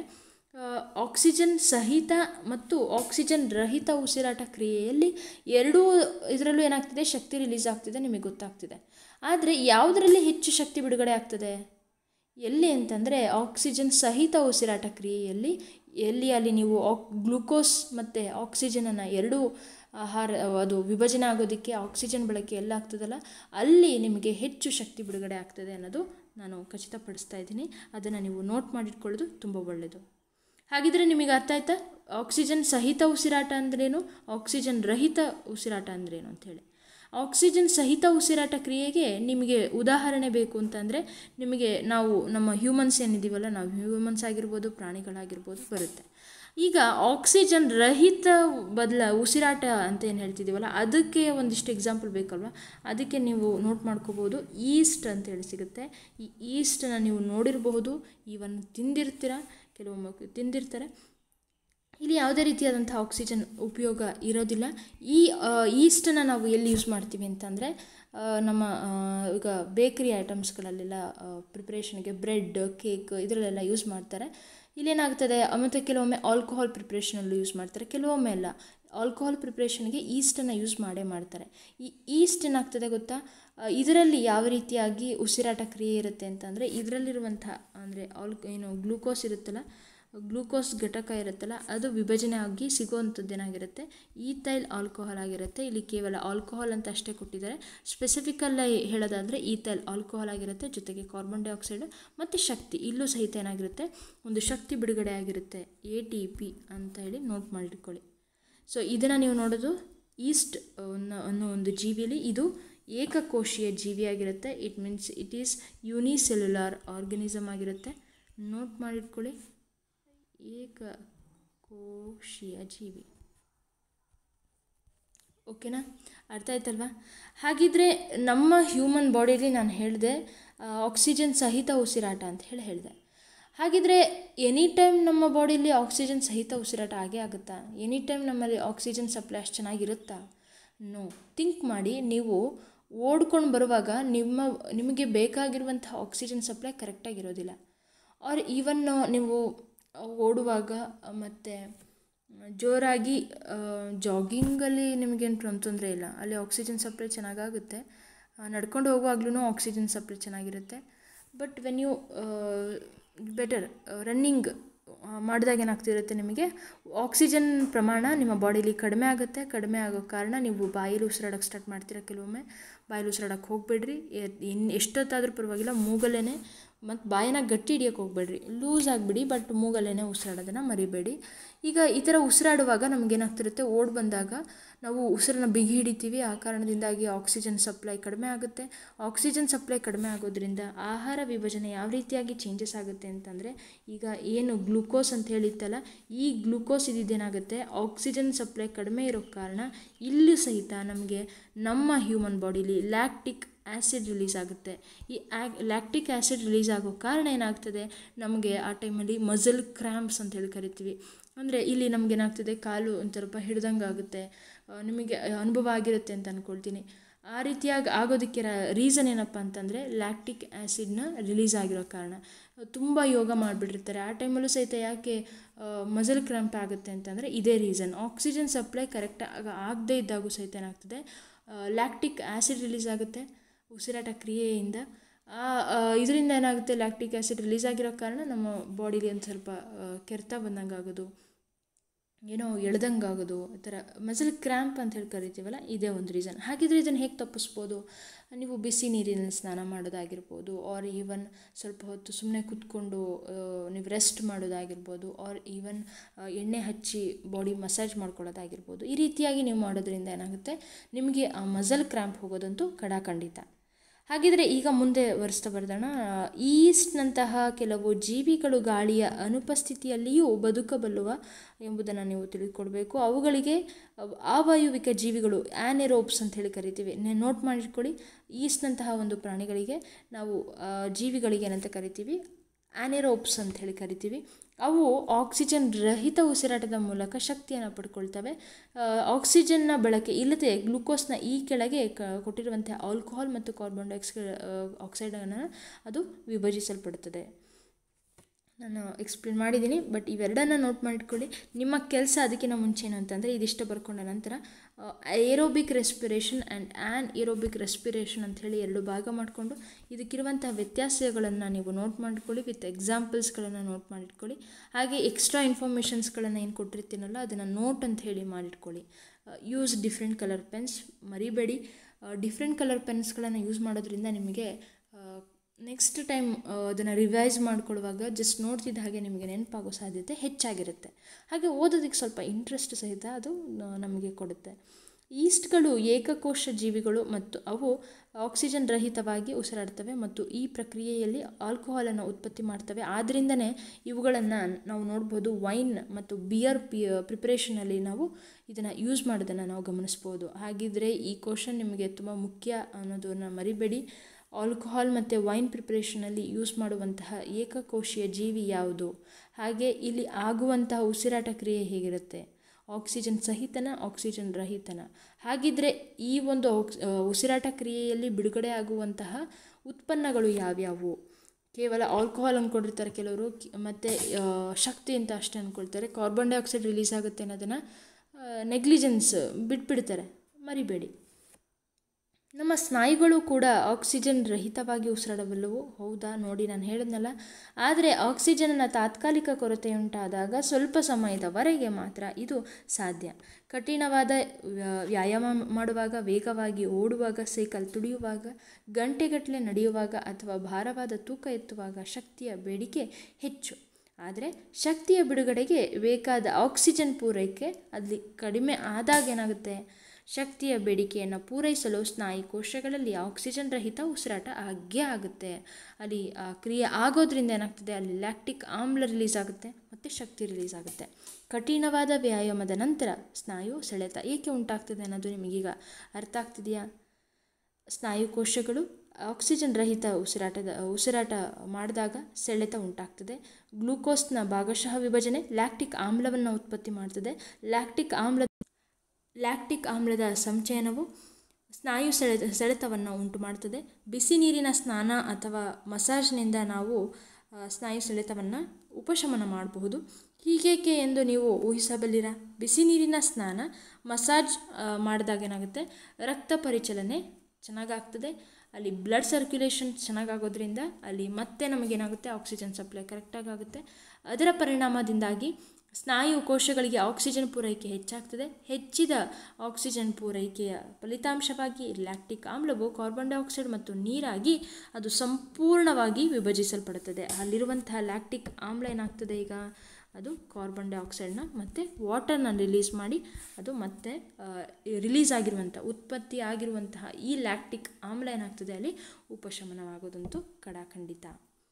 ಆಕ್ಸಿಜನ್ ಸಹಿತ ಮತ್ತು ಆಕ್ಸಿಜನ್ ರಹಿತ ಉಸಿರಾಟ ಕ್ರಿಯೆಯಲ್ಲಿ ಎರಡೂ ಇದರಲ್ಲೂ ಏನಾಗ್ತಿದೆ ಶಕ್ತಿ ರಿಲೀಸ್ ಆಗ್ತಿದೆ ನಿಮಗೆ ಗೊತ್ತಾಗ್ತಿದೆ ಆದರೆ ಯಾವುದರಲ್ಲಿ ಹೆಚ್ಚು ಶಕ್ತಿ ಬಿಡುಗಡೆ ಆಗ್ತದೆ ಎಲ್ಲಿ ಅಂತಂದರೆ ಆಕ್ಸಿಜನ್ ಸಹಿತ ಉಸಿರಾಟ ಕ್ರಿಯೆಯಲ್ಲಿ ಎಲ್ಲಿ ಅಲ್ಲಿ ನೀವು ಆಕ್ ಗ್ಲೂಕೋಸ್ ಮತ್ತು ಆಕ್ಸಿಜನನ್ನು ಎರಡೂ ಆಹಾರ ಅದು ವಿಭಜನೆ ಆಗೋದಕ್ಕೆ ಆಕ್ಸಿಜನ್ ಬಳಕೆ ಎಲ್ಲ ಆಗ್ತದಲ್ಲ ಅಲ್ಲಿ ನಿಮಗೆ ಹೆಚ್ಚು ಶಕ್ತಿ ಬಿಡುಗಡೆ ಆಗ್ತದೆ ಅನ್ನೋದು ನಾನು ಖಚಿತಪಡಿಸ್ತಾ ಇದ್ದೀನಿ ಅದನ್ನು ನೀವು ನೋಟ್ ಮಾಡಿಟ್ಕೊಳ್ಳೋದು ತುಂಬ ಒಳ್ಳೆಯದು ಹಾಗಿದ್ರೆ ನಿಮಗೆ ಅರ್ಥ ಆಯ್ತಾ ಆಕ್ಸಿಜನ್ ಸಹಿತ ಉಸಿರಾಟ ಅಂದ್ರೇನು ಆಕ್ಸಿಜನ್ ರಹಿತ ಉಸಿರಾಟ ಅಂದ್ರೇನು ಅಂಥೇಳಿ ಆಕ್ಸಿಜನ್ ಸಹಿತ ಉಸಿರಾಟ ಕ್ರಿಯೆಗೆ ನಿಮಗೆ ಉದಾಹರಣೆ ಬೇಕು ಅಂತಂದರೆ ನಿಮಗೆ ನಾವು ನಮ್ಮ ಹ್ಯೂಮನ್ಸ್ ಏನಿದ್ದೀವಲ್ಲ ನಾವು ಹ್ಯೂಮನ್ಸ್ ಆಗಿರ್ಬೋದು ಪ್ರಾಣಿಗಳಾಗಿರ್ಬೋದು ಬರುತ್ತೆ ಈಗ ಆಕ್ಸಿಜನ್ ರಹಿತ ಬದಲ ಉಸಿರಾಟ ಅಂತ ಏನು ಹೇಳ್ತಿದ್ದೀವಲ್ಲ ಅದಕ್ಕೆ ಒಂದಿಷ್ಟು ಎಕ್ಸಾಂಪಲ್ ಬೇಕಲ್ವ ಅದಕ್ಕೆ ನೀವು ನೋಟ್ ಮಾಡ್ಕೋಬೋದು ಈಸ್ಟ್ ಅಂತೇಳಿ ಸಿಗುತ್ತೆ ಈ ಈಸ್ಟನ್ನು ನೀವು ನೋಡಿರಬಹುದು ಇವನ್ ತಿಂದಿರ್ತೀರ ಕೆಲವೊಮ್ಮೆ ತಿಂದಿರ್ತಾರೆ ಇಲ್ಲಿ ಯಾವುದೇ ರೀತಿಯಾದಂಥ ಆಕ್ಸಿಜನ್ ಉಪಯೋಗ ಇರೋದಿಲ್ಲ ಈ ಈಸ್ಟನ್ನು ನಾವು ಎಲ್ಲಿ ಯೂಸ್ ಮಾಡ್ತೀವಿ ಅಂತಂದರೆ ನಮ್ಮ ಈಗ ಬೇಕ್ರಿ ಐಟಮ್ಸ್ಗಳಲ್ಲೆಲ್ಲ ಪ್ರಿಪ್ರೇಷನ್ಗೆ ಬ್ರೆಡ್ ಕೇಕ್ ಇದರಲ್ಲೆಲ್ಲ ಯೂಸ್ ಮಾಡ್ತಾರೆ ಇಲ್ಲೇನಾಗ್ತದೆ ಮತ್ತು ಕೆಲವೊಮ್ಮೆ ಆಲ್ಕೋಹಾಲ್ ಪ್ರಿಪ್ರೇಷನಲ್ಲೂ ಯೂಸ್ ಮಾಡ್ತಾರೆ ಕೆಲವೊಮ್ಮೆ ಎಲ್ಲ ಆಲ್ಕೋಹಾಲ್ ಪ್ರಿಪ್ರೇಷನ್ಗೆ ಈಸ್ಟನ್ನು ಯೂಸ್ ಮಾಡೇ ಮಾಡ್ತಾರೆ ಈ ಈಸ್ಟ್ ಏನಾಗ್ತದೆ ಗೊತ್ತಾ ಇದರಲ್ಲಿ ಯಾವ ರೀತಿಯಾಗಿ ಉಸಿರಾಟ ಕ್ರಿಯೆ ಇರುತ್ತೆ ಅಂತಂದರೆ ಇದರಲ್ಲಿರುವಂಥ ಅಂದರೆ ಆಲ್ ಏನು ಗ್ಲೂಕೋಸ್ ಇರುತ್ತಲ್ಲ ಗ್ಲೂಕೋಸ್ ಘಟಕ ಇರುತ್ತಲ್ಲ ಅದು ವಿಭಜನೆ ಆಗಿ ಸಿಗುವಂಥದ್ದು ಏನಾಗಿರುತ್ತೆ ಈಥೈಲ್ ಆಲ್ಕೋಹಾಲ್ ಆಗಿರುತ್ತೆ ಇಲ್ಲಿ ಕೇವಲ ಆಲ್ಕೋಹಾಲ್ ಅಂತ ಅಷ್ಟೇ ಕೊಟ್ಟಿದ್ದಾರೆ ಸ್ಪೆಸಿಫಿಕಲ್ಲ ಹೇಳೋದಾದರೆ ಈಥೈಲ್ ಆಲ್ಕೋಹಾಲ್ ಆಗಿರುತ್ತೆ ಜೊತೆಗೆ ಕಾರ್ಬನ್ ಡೈಆಕ್ಸೈಡ್ ಮತ್ತು ಶಕ್ತಿ ಇಲ್ಲೂ ಸಹಿತ ಏನಾಗಿರುತ್ತೆ ಒಂದು ಶಕ್ತಿ ಬಿಡುಗಡೆ ಆಗಿರುತ್ತೆ ಎ ಟಿ ಪಿ ಅಂತ ಹೇಳಿ ನೋಟ್ ಮಾಡಿಟ್ಕೊಳ್ಳಿ ಸೊ ಇದನ್ನು ನೀವು ನೋಡೋದು ಈಸ್ಟ್ ಅನ್ನೋ ಅನ್ನೋ ಒಂದು ಜೀವಿಯಲ್ಲಿ ಇದು ಏಕಕೋಶೀಯ ಜೀವಿಯಾಗಿರುತ್ತೆ it means it is unicellular organism ಆಗಿರುತ್ತೆ ನೋಟ್ ಮಾಡಿಟ್ಕೊಳ್ಳಿ ಏಕಕೋಶೀಯ ಜೀವಿ ಓಕೆನಾ ಅರ್ಥ ಆಯ್ತಲ್ವಾ ಹಾಗಿದ್ರೆ ನಮ್ಮ ಹ್ಯೂಮನ್ ಬಾಡಿಲಿ ನಾನು ಹೇಳಿದೆ ಆಕ್ಸಿಜನ್ ಸಹಿತ ಉಸಿರಾಟ ಅಂತ ಹೇಳಿ ಹೇಳಿದೆ ಹಾಗಿದ್ರೆ ಎನಿ ಟೈಮ್ ನಮ್ಮ ಬಾಡಿಲಿ ಆಕ್ಸಿಜನ್ ಸಹಿತ ಉಸಿರಾಟ ಆಗೇ ಆಗುತ್ತಾ ಎನಿ ಟೈಮ್ ನಮ್ಮಲ್ಲಿ ಆಕ್ಸಿಜನ್ ಸಪ್ಲೈ ಅಷ್ಟು ಚೆನ್ನಾಗಿರುತ್ತಾ ನೋ ಥಿಂಕ್ ಮಾಡಿ ನೀವು ಓಡ್ಕೊಂಡು ಬರುವಾಗ ನಿಮ್ಮ ನಿಮಗೆ ಬೇಕಾಗಿರುವಂಥ ಆಕ್ಸಿಜನ್ ಸಪ್ಲೈ ಕರೆಕ್ಟಾಗಿರೋದಿಲ್ಲ ಆರ್ ಈವನ್ ನೀವು ಓಡುವಾಗ ಮತ್ತು ಜೋರಾಗಿ ಜಾಗಿಂಗಲ್ಲಿ ನಿಮಗೇನು ತೊಂದರೆ ಇಲ್ಲ ಅಲ್ಲಿ ಆಕ್ಸಿಜನ್ ಸಪ್ಲೈ ಚೆನ್ನಾಗಾಗುತ್ತೆ ನಡ್ಕೊಂಡು ಹೋಗುವಾಗ್ಲೂ ಆಕ್ಸಿಜನ್ ಸಪ್ಲೈ ಚೆನ್ನಾಗಿರುತ್ತೆ but when you better running ಮಾಡಿದಾಗ ಏನಾಗ್ತಿರುತ್ತೆ ನಿಮಗೆ ಆಕ್ಸಿಜನ್ ಪ್ರಮಾಣ ನಿಮ್ಮ ಬಾಡಿಲಿ ಕಡಿಮೆ ಆಗುತ್ತೆ ಕಡಿಮೆ ಆಗೋ ಕಾರಣ ನೀವು ಬಾಯಲ್ಲಿ ಉಸಿರಾಡೋಕ್ಕೆ ಸ್ಟಾರ್ಟ್ ಮಾಡ್ತೀರ ಕೆಲವೊಮ್ಮೆ ಬಾಯಲ್ಲಿ ಉಸಿರಾಡೋಕ್ಕೆ ಹೋಗಬೇಡ್ರಿ ಇನ್ನು ಎಷ್ಟೊತ್ತಾದರೂ ಪರವಾಗಿಲ್ಲ ಮೂಗಲ್ಲೇ ಮತ್ತು ಬಾಯಿನ ಗಟ್ಟಿ ಹಿಡಿಯೋಕ್ಕೆ ಹೋಗಬೇಡ್ರಿ ಲೂಸ್ ಆಗಿಬಿಡಿ ಬಟ್ ಮೂಗಲ್ಲೇ ಉಸಿರಾಡೋದನ್ನು ಮರಿಬೇಡಿ ಈಗ ಈ ಥರ ಉಸಿರಾಡುವಾಗ ನಮಗೇನಾಗ್ತಿರುತ್ತೆ ಓಡ್ ಬಂದಾಗ ನಾವು ಉಸಿರನ್ನ ಬಿಗಿ ಹಿಡಿತೀವಿ ಆ ಕಾರಣದಿಂದಾಗಿ ಆಕ್ಸಿಜನ್ ಸಪ್ಲೈ ಕಡಿಮೆ ಆಗುತ್ತೆ ಆಕ್ಸಿಜನ್ ಸಪ್ಲೈ ಕಡಿಮೆ ಆಗೋದ್ರಿಂದ ಆಹಾರ ವಿಭಜನೆ ಯಾವ ರೀತಿಯಾಗಿ ಚೇಂಜಸ್ ಆಗುತ್ತೆ ಅಂತಂದರೆ ಈಗ ಏನು ಗ್ಲೂಕೋಸ್ ಅಂತ ಹೇಳಿತ್ತಲ್ಲ ಈ ಗ್ಲೂಕೋಸ್ ಇದಿದ್ದೇನಾಗುತ್ತೆ ಆಕ್ಸಿಜನ್ ಸಪ್ಲೈ ಕಡಿಮೆ ಇರೋ ಕಾರಣ ಇಲ್ಲೂ ಸಹಿತ ನಮಗೆ ನಮ್ಮ ಹ್ಯೂಮನ್ ಬಾಡಿಲಿ ಲ್ಯಾಕ್ಟಿಕ್ ಆ್ಯಸಿಡ್ ರಿಲೀಸ್ ಆಗುತ್ತೆ ಈ ಆ್ಯಕ್ ಲ್ಯಾಕ್ಟಿಕ್ ಆ್ಯಸಿಡ್ ರಿಲೀಸ್ ಆಗೋ ಕಾರಣ ಏನಾಗ್ತದೆ ನಮಗೆ ಆ ಟೈಮಲ್ಲಿ ಮಸಲ್ ಕ್ರ್ಯಾಂಪ್ಸ್ ಅಂತ ಹೇಳಿ ಕರಿತೀವಿ ಅಂದರೆ ಇಲ್ಲಿ ನಮಗೇನಾಗ್ತದೆ ಕಾಲು ಒಂದು ಸ್ವಲ್ಪ ಹಿಡ್ದಂಗೆ ಆಗುತ್ತೆ ಆ, ನಿಮಗೆ ಅನುಭವ ಆಗಿರುತ್ತೆ ಅಂತ ಅಂದ್ಕೊಳ್ತೀನಿ ಆ ರೀತಿಯಾಗಿ ಆಗೋದಕ್ಕೆ ರೀಸನ್ ಏನಪ್ಪ ಅಂತಂದರೆ ಲ್ಯಾಕ್ಟಿಕ್ ಆ್ಯಸಿಡ್ನ ರಿಲೀಸ್ ಆಗಿರೋ ಕಾರಣ ತುಂಬ ಯೋಗ ಮಾಡಿಬಿಟ್ಟಿರ್ತಾರೆ ಆ ಟೈಮಲ್ಲೂ ಸಹಿತ ಯಾಕೆ ಮಸಲ್ ಕ್ರಂಪ್ ಆಗುತ್ತೆ ಅಂತಂದರೆ ಇದೇ ರೀಸನ್ ಆಕ್ಸಿಜನ್ ಸಪ್ಲೈ ಕರೆಕ್ಟಾಗಿ ಆಗದೇ ಇದ್ದಾಗೂ ಸಹಿತ ಏನಾಗ್ತದೆ ಲ್ಯಾಕ್ಟಿಕ್ ಆ್ಯಸಿಡ್ ರಿಲೀಸ್ ಆಗುತ್ತೆ ಉಸಿರಾಟ ಕ್ರಿಯೆಯಿಂದ ಆ ಇದರಿಂದ ಏನಾಗುತ್ತೆ ಲ್ಯಾಕ್ಟಿಕ್ ಆ್ಯಸಿಡ್ ರಿಲೀಸ್ ಆಗಿರೋ ಕಾರಣ ನಮ್ಮ ಬಾಡಿಲಿ ಒಂದು ಸ್ವಲ್ಪ ಆ, ಕೆರೆತ ಬಂದಂಗೆ ಆಗೋದು ಏನೋ ಎಳ್ದಂಗೆ ಆಗೋದು ಆ ಥರ ಮಸಲ್ ಕ್ರ್ಯಾಂಪ್ ಅಂತ ಹೇಳಿ ಕರಿತೀವಲ್ಲ ಇದೇ ಒಂದು ರೀಸನ್ ಹಾಗಿದ್ರೆ ಇದನ್ನು ಹೇಗೆ ತಪ್ಪಿಸ್ಬೋದು ನೀವು ಬಿಸಿ ನೀರಿನಲ್ಲಿ ಸ್ನಾನ ಮಾಡೋದಾಗಿರ್ಬೋದು ಆರ್ ಈವನ್ ಸ್ವಲ್ಪ ಹೊತ್ತು ಸುಮ್ಮನೆ ಕೂತ್ಕೊಂಡು ಆ, ನೀವು ರೆಸ್ಟ್ ಮಾಡೋದಾಗಿರ್ಬೋದು ಆರ್ ಈವನ್ ಎಣ್ಣೆ ಹಚ್ಚಿ ಬಾಡಿ ಮಸಾಜ್ ಮಾಡ್ಕೊಳ್ಳೋದಾಗಿರ್ಬೋದು ಈ ರೀತಿಯಾಗಿ ನೀವು ಮಾಡೋದ್ರಿಂದ ಏನಾಗುತ್ತೆ ನಿಮಗೆ ಆ ಮಸಲ್ ಕ್ರ್ಯಾಂಪ್ ಹೋಗೋದಂತೂ ಖಡಾಖಂಡಿತ ಹಾಗಿದ್ರೆ ಈಗ ಮುಂದೆ ವರಿಸ್ತಾ ಬರ್ದೋಣ ಈಸ್ಟ್ನಂತಹ ಕೆಲವು ಜೀವಿಗಳು ಗಾಳಿಯ ಅನುಪಸ್ಥಿತಿಯಲ್ಲಿಯೂ ಬದುಕಬಲ್ಲುವ ಎಂಬುದನ್ನು ನೀವು ತಿಳಿದುಕೊಡ್ಬೇಕು ಅವುಗಳಿಗೆ ಅವಾಯುವಿಕ ಜೀವಿಗಳು ಆನೆರೋಪ್ಸ್ ಅಂತ ಹೇಳಿ ಕರಿತೀವಿ ನೆ- ನೋಟ್ ಮಾಡಿಟ್ಕೊಳ್ಳಿ ಈಸ್ಟ್ನಂತಹ ಒಂದು ಪ್ರಾಣಿಗಳಿಗೆ ನಾವು ಆ, ಜೀವಿಗಳಿಗೆ ಏನಂತ ಕರಿತೀವಿ ಆನೆರೋಪ್ಸ್ ಅಂತ ಹೇಳಿ ಕರಿತೀವಿ ಅವು ಆಕ್ಸಿಜನ್ ರಹಿತ ಉಸಿರಾಟದ ಮೂಲಕ ಶಕ್ತಿಯನ್ನು ಪಡ್ಕೊಳ್ತವೆ ಆ, ಆಕ್ಸಿಜನ್ನ ಬಳಕೆ ಇಲ್ಲದೆ ಗ್ಲೂಕೋಸ್ನ ಈ ಕೆಳಗೆ ಕ ಕೊಟ್ಟಿರುವಂಥ ಆಲ್ಕೋಹಾಲ್ ಮತ್ತು ಕಾರ್ಬನ್ ಡೈಆಕ್ಸೈಡ್ ಆಕ್ಸೈಡನ್ನು ಅದು ವಿಭಜಿಸಲ್ಪಡುತ್ತದೆ ನಾನು ಎಕ್ಸ್ಪ್ಲೇನ್ ಮಾಡಿದ್ದೀನಿ ಬಟ್ ಇವೆರಡನ್ನ ನೋಟ್ ಮಾಡಿಟ್ಕೊಳ್ಳಿ ನಿಮ್ಮ ಕೆಲಸ ಅದಕ್ಕಿಂತ ಮುಂಚೆ ಏನು ಅಂತಂದರೆ ಇದಿಷ್ಟು ಬರ್ಕೊಂಡ ನಂತರ aerobic respiration and anaerobic respiration ಅಂತ ಹೇಳಿ ಎರಡು ಭಾಗ ಮಾಡಿಕೊಂಡು ಇದಕ್ಕಿರುವಂತಹ ವ್ಯತ್ಯಾಸಗಳನ್ನು ನೀವು ನೋಟ್ ಮಾಡಿಕೊಳ್ಳಿ ವಿತ್ ಎಕ್ಸಾಂಪಲ್ಸ್ಗಳನ್ನು ನೋಟ್ ಮಾಡಿಟ್ಕೊಳ್ಳಿ ಹಾಗೆ ಎಕ್ಸ್ಟ್ರಾ ಇನ್ಫಾರ್ಮೇಷನ್ಸ್ಗಳನ್ನು ಏನು ಕೊಟ್ಟಿರ್ತೀನಲ್ಲ ಅದನ್ನು ನೋಟ್ ಅಂತ ಹೇಳಿ ಮಾಡಿಟ್ಕೊಳ್ಳಿ ಯೂಸ್ ಡಿಫ್ರೆಂಟ್ ಕಲರ್ ಪೆನ್ಸ್ ಮರಿಬೇಡಿ ಡಿಫ್ರೆಂಟ್ ಕಲರ್ ಪೆನ್ಸ್ಗಳನ್ನು ಯೂಸ್ ಮಾಡೋದ್ರಿಂದ ನಿಮಗೆ ನೆಕ್ಸ್ಟ್ ಟೈಮ್ ಅದನ್ನು ರಿವೈಸ್ ಮಾಡ್ಕೊಳ್ಳುವಾಗ ಜಸ್ಟ್ ನೋಡ್ತಿದ್ದ ಹಾಗೆ ನಿಮಗೆ ನೆನಪಾಗೋ ಸಾಧ್ಯತೆ ಹೆಚ್ಚಾಗಿರುತ್ತೆ ಹಾಗೆ ಓದೋದಕ್ಕೆ ಸ್ವಲ್ಪ ಇಂಟ್ರೆಸ್ಟ್ ಸಹಿತ ಅದು ನ- ನಮಗೆ ಕೊಡುತ್ತೆ ಈಸ್ಟ್ಗಳು ಏಕಕೋಶ ಜೀವಿಗಳು ಮತ್ತು ಅವು ಆಕ್ಸಿಜನ್ ರಹಿತವಾಗಿ ಉಸಿರಾಡ್ತವೆ ಮತ್ತು ಈ ಪ್ರಕ್ರಿಯೆಯಲ್ಲಿ ಆಲ್ಕೋಹಾಲನ್ನು ಉತ್ಪತ್ತಿ ಮಾಡ್ತವೆ ಆದ್ದರಿಂದನೇ ಇವುಗಳನ್ನು ನಾವು ನೋಡ್ಬೋದು ವೈನ್ ಮತ್ತು ಬಿಯರ್ ಪಿ ಪ್ರಿಪ್ರೇಷನಲ್ಲಿ ನಾವು ಇದನ್ನು ಯೂಸ್ ಮಾಡೋದನ್ನು ನಾವು ಗಮನಿಸ್ಬೋದು ಹಾಗಿದ್ರೆ ಈ ಕ್ವಶನ್ ನಿಮಗೆ ತುಂಬ ಮುಖ್ಯ ಅನ್ನೋದನ್ನು ಮರಿಬೇಡಿ ಆಲ್ಕೋಹಾಲ್ ಮತ್ತು ವೈನ್ ಪ್ರಿಪ್ರೇಷನಲ್ಲಿ ಯೂಸ್ ಮಾಡುವಂತಹ ಏಕಕೋಶೀಯ ಜೀವಿ ಯಾವುದು ಹಾಗೆ ಇಲ್ಲಿ ಆಗುವಂತಹ ಉಸಿರಾಟ ಕ್ರಿಯೆ ಹೇಗಿರುತ್ತೆ ಆಕ್ಸಿಜನ್ ಸಹಿತನ ಆಕ್ಸಿಜನ್ ರಹಿತನ ಹಾಗಿದ್ರೆ ಈ ಒಂದು ಆಕ್ಸ್ ಆ, ಉಸಿರಾಟ ಕ್ರಿಯೆಯಲ್ಲಿ ಬಿಡುಗಡೆ ಆಗುವಂತಹ ಉತ್ಪನ್ನಗಳು ಯಾವ್ಯಾವು ಕೇವಲ ಆಲ್ಕೋಹಾಲ್ ಅಂದ್ಕೊಂಡಿರ್ತಾರೆ ಕೆಲವರು ಕಿ- ಮತ್ತು ಆ, ಶಕ್ತಿ ಅಂತ ಅಷ್ಟೇ ಅಂದ್ಕೊಳ್ತಾರೆ ಕಾರ್ಬನ್ ಡೈಆಕ್ಸೈಡ್ ರಿಲೀಸ್ ಆಗುತ್ತೆ ಅನ್ನೋದನ್ನು ನೆಗ್ಲಿಜೆನ್ಸ್ ಬಿಟ್ಬಿಡ್ತಾರೆ ಮರಿಬೇಡಿ ನಮ್ಮ ಸ್ನಾಯುಗಳು ಕೂಡ ಆಕ್ಸಿಜನ್ ರಹಿತವಾಗಿ ಉಸಿರಾಡಬಲ್ಲವು ಹೌದಾ ನೋಡಿ ನಾನು ಹೇಳಿದ್ನಲ್ಲ ಆದರೆ ಆಕ್ಸಿಜನ್ನ ತಾತ್ಕಾಲಿಕ ಕೊರತೆಯುಂಟಾದಾಗ ಸ್ವಲ್ಪ ಸಮಯದವರೆಗೆ ಮಾತ್ರ ಇದು ಸಾಧ್ಯ ಕಠಿಣವಾದ ವ್ಯ- ವ್ಯಾಯಾಮ ಮಾಡುವಾಗ ವೇಗವಾಗಿ ಓಡುವಾಗ ಸೈಕಲ್ ತುಳಿಯುವಾಗ ಗಂಟೆಗಟ್ಟಲೆ ನಡೆಯುವಾಗ ಅಥವಾ ಭಾರವಾದ ತೂಕ ಎತ್ತುವಾಗ ಶಕ್ತಿಯ ಬೇಡಿಕೆ ಹೆಚ್ಚು ಆದರೆ ಶಕ್ತಿಯ ಬಿಡುಗಡೆಗೆ ಬೇಕಾದ ಆಕ್ಸಿಜನ್ ಪೂರೈಕೆ ಅಲ್ಲಿ ಕಡಿಮೆ ಆದಾಗ ಏನಾಗುತ್ತೆ ಶಕ್ತಿಯ ಬೇಡಿಕೆಯನ್ನು ಪೂರೈಸಲು ಸ್ನಾಯು ಕೋಶಗಳಲ್ಲಿ ಆಕ್ಸಿಜನ್ ರಹಿತ ಉಸಿರಾಟ ಆಗೇ ಆಗುತ್ತೆ ಅಲ್ಲಿ ಆ ಕ್ರಿಯೆ ಆಗೋದ್ರಿಂದ ಏನಾಗ್ತದೆ ಅಲ್ಲಿ ಲ್ಯಾಕ್ಟಿಕ್ ಆಮ್ಲ ರಿಲೀಸ್ ಆಗುತ್ತೆ ಮತ್ತು ಶಕ್ತಿ ರಿಲೀಸ್ ಆಗುತ್ತೆ ಕಠಿಣವಾದ ವ್ಯಾಯಾಮದ ನಂತರ ಸ್ನಾಯು ಸೆಳೆತ ಏಕೆ ಉಂಟಾಗ್ತದೆ ಅನ್ನೋದು ನಿಮಗೀಗ ಅರ್ಥ ಆಗ್ತಿದೆಯಾ ಸ್ನಾಯು ಕೋಶಗಳು ಆಕ್ಸಿಜನ್ ರಹಿತ ಉಸಿರಾಟದ ಉಸಿರಾಟ ಮಾಡಿದಾಗ ಸೆಳೆತ ಉಂಟಾಗ್ತದೆ ಗ್ಲೂಕೋಸ್ನ ಭಾಗಶಃ ವಿಭಜನೆ ಲ್ಯಾಕ್ಟಿಕ್ ಆಮ್ಲವನ್ನು ಉತ್ಪತ್ತಿ ಮಾಡ್ತದೆ ಲ್ಯಾಕ್ಟಿಕ್ ಆಮ್ಲ ಲ್ಯಾಕ್ಟಿಕ್ ಆಮ್ಲದ ಸಂಚಯನವು ಸ್ನಾಯು ಸೆಳೆತ ಸೆಳೆತವನ್ನು ಉಂಟು ಮಾಡ್ತದೆ ಬಿಸಿ ನೀರಿನ ಸ್ನಾನ ಅಥವಾ ಮಸಾಜ್ನಿಂದ ನಾವು ಆ, ಸ್ನಾಯು ಸೆಳೆತವನ್ನು ಉಪಶಮನ ಮಾಡಬಹುದು ಹೀಗೇಕೆ ಎಂದು ನೀವು ಊಹಿಸಬಲ್ಲಿರಾ ಬಿಸಿ ನೀರಿನ ಸ್ನಾನ ಮಸಾಜ್ ಆ, ಮಾಡಿದಾಗ ಏನಾಗುತ್ತೆ ರಕ್ತ ಪರಿಚಲನೆ ಚೆನ್ನಾಗಾಗ್ತದೆ ಅಲ್ಲಿ ಬ್ಲಡ್ ಸರ್ಕ್ಯುಲೇಷನ್ ಚೆನ್ನಾಗಾಗೋದ್ರಿಂದ ಅಲ್ಲಿ ಮತ್ತೆ ನಮಗೇನಾಗುತ್ತೆ ಆಕ್ಸಿಜನ್ ಸಪ್ಲೈ ಕರೆಕ್ಟಾಗಿ ಆಗುತ್ತೆ ಅದರ ಪರಿಣಾಮದಿಂದಾಗಿ ಸ್ನಾಯು ಕೋಶಗಳಿಗೆ ಆಕ್ಸಿಜನ್ ಪೂರೈಕೆ ಹೆಚ್ಚಾಗ್ತದೆ ಹೆಚ್ಚಿದ ಆಕ್ಸಿಜನ್ ಪೂರೈಕೆಯ ಫಲಿತಾಂಶವಾಗಿ ಲ್ಯಾಕ್ಟಿಕ್ ಆಮ್ಲವು ಕಾರ್ಬನ್ ಡೈಆಕ್ಸೈಡ್ ಮತ್ತು ನೀರಾಗಿ ಅದು ಸಂಪೂರ್ಣವಾಗಿ ವಿಭಜಿಸಲ್ಪಡುತ್ತದೆ ಅಲ್ಲಿರುವಂತಹ ಲ್ಯಾಕ್ಟಿಕ್ ಆಮ್ಲ ಏನಾಗ್ತದೆ ಈಗ ಅದು ಕಾರ್ಬನ್ ಡೈಆಕ್ಸೈಡ್ನ ಮತ್ತು ವಾಟರ್ನ ರಿಲೀಸ್ ಮಾಡಿ ಅದು ಮತ್ತೆ ರಿಲೀಸ್ ಆಗಿರುವಂಥ ಉತ್ಪತ್ತಿ ಆಗಿರುವಂತಹ ಈ ಲ್ಯಾಕ್ಟಿಕ್ ಆಮ್ಲ ಏನಾಗ್ತದೆ ಅಲ್ಲಿ ಉಪಶಮನವಾಗೋದಂತೂ ಕಡಾಖಂಡಿತ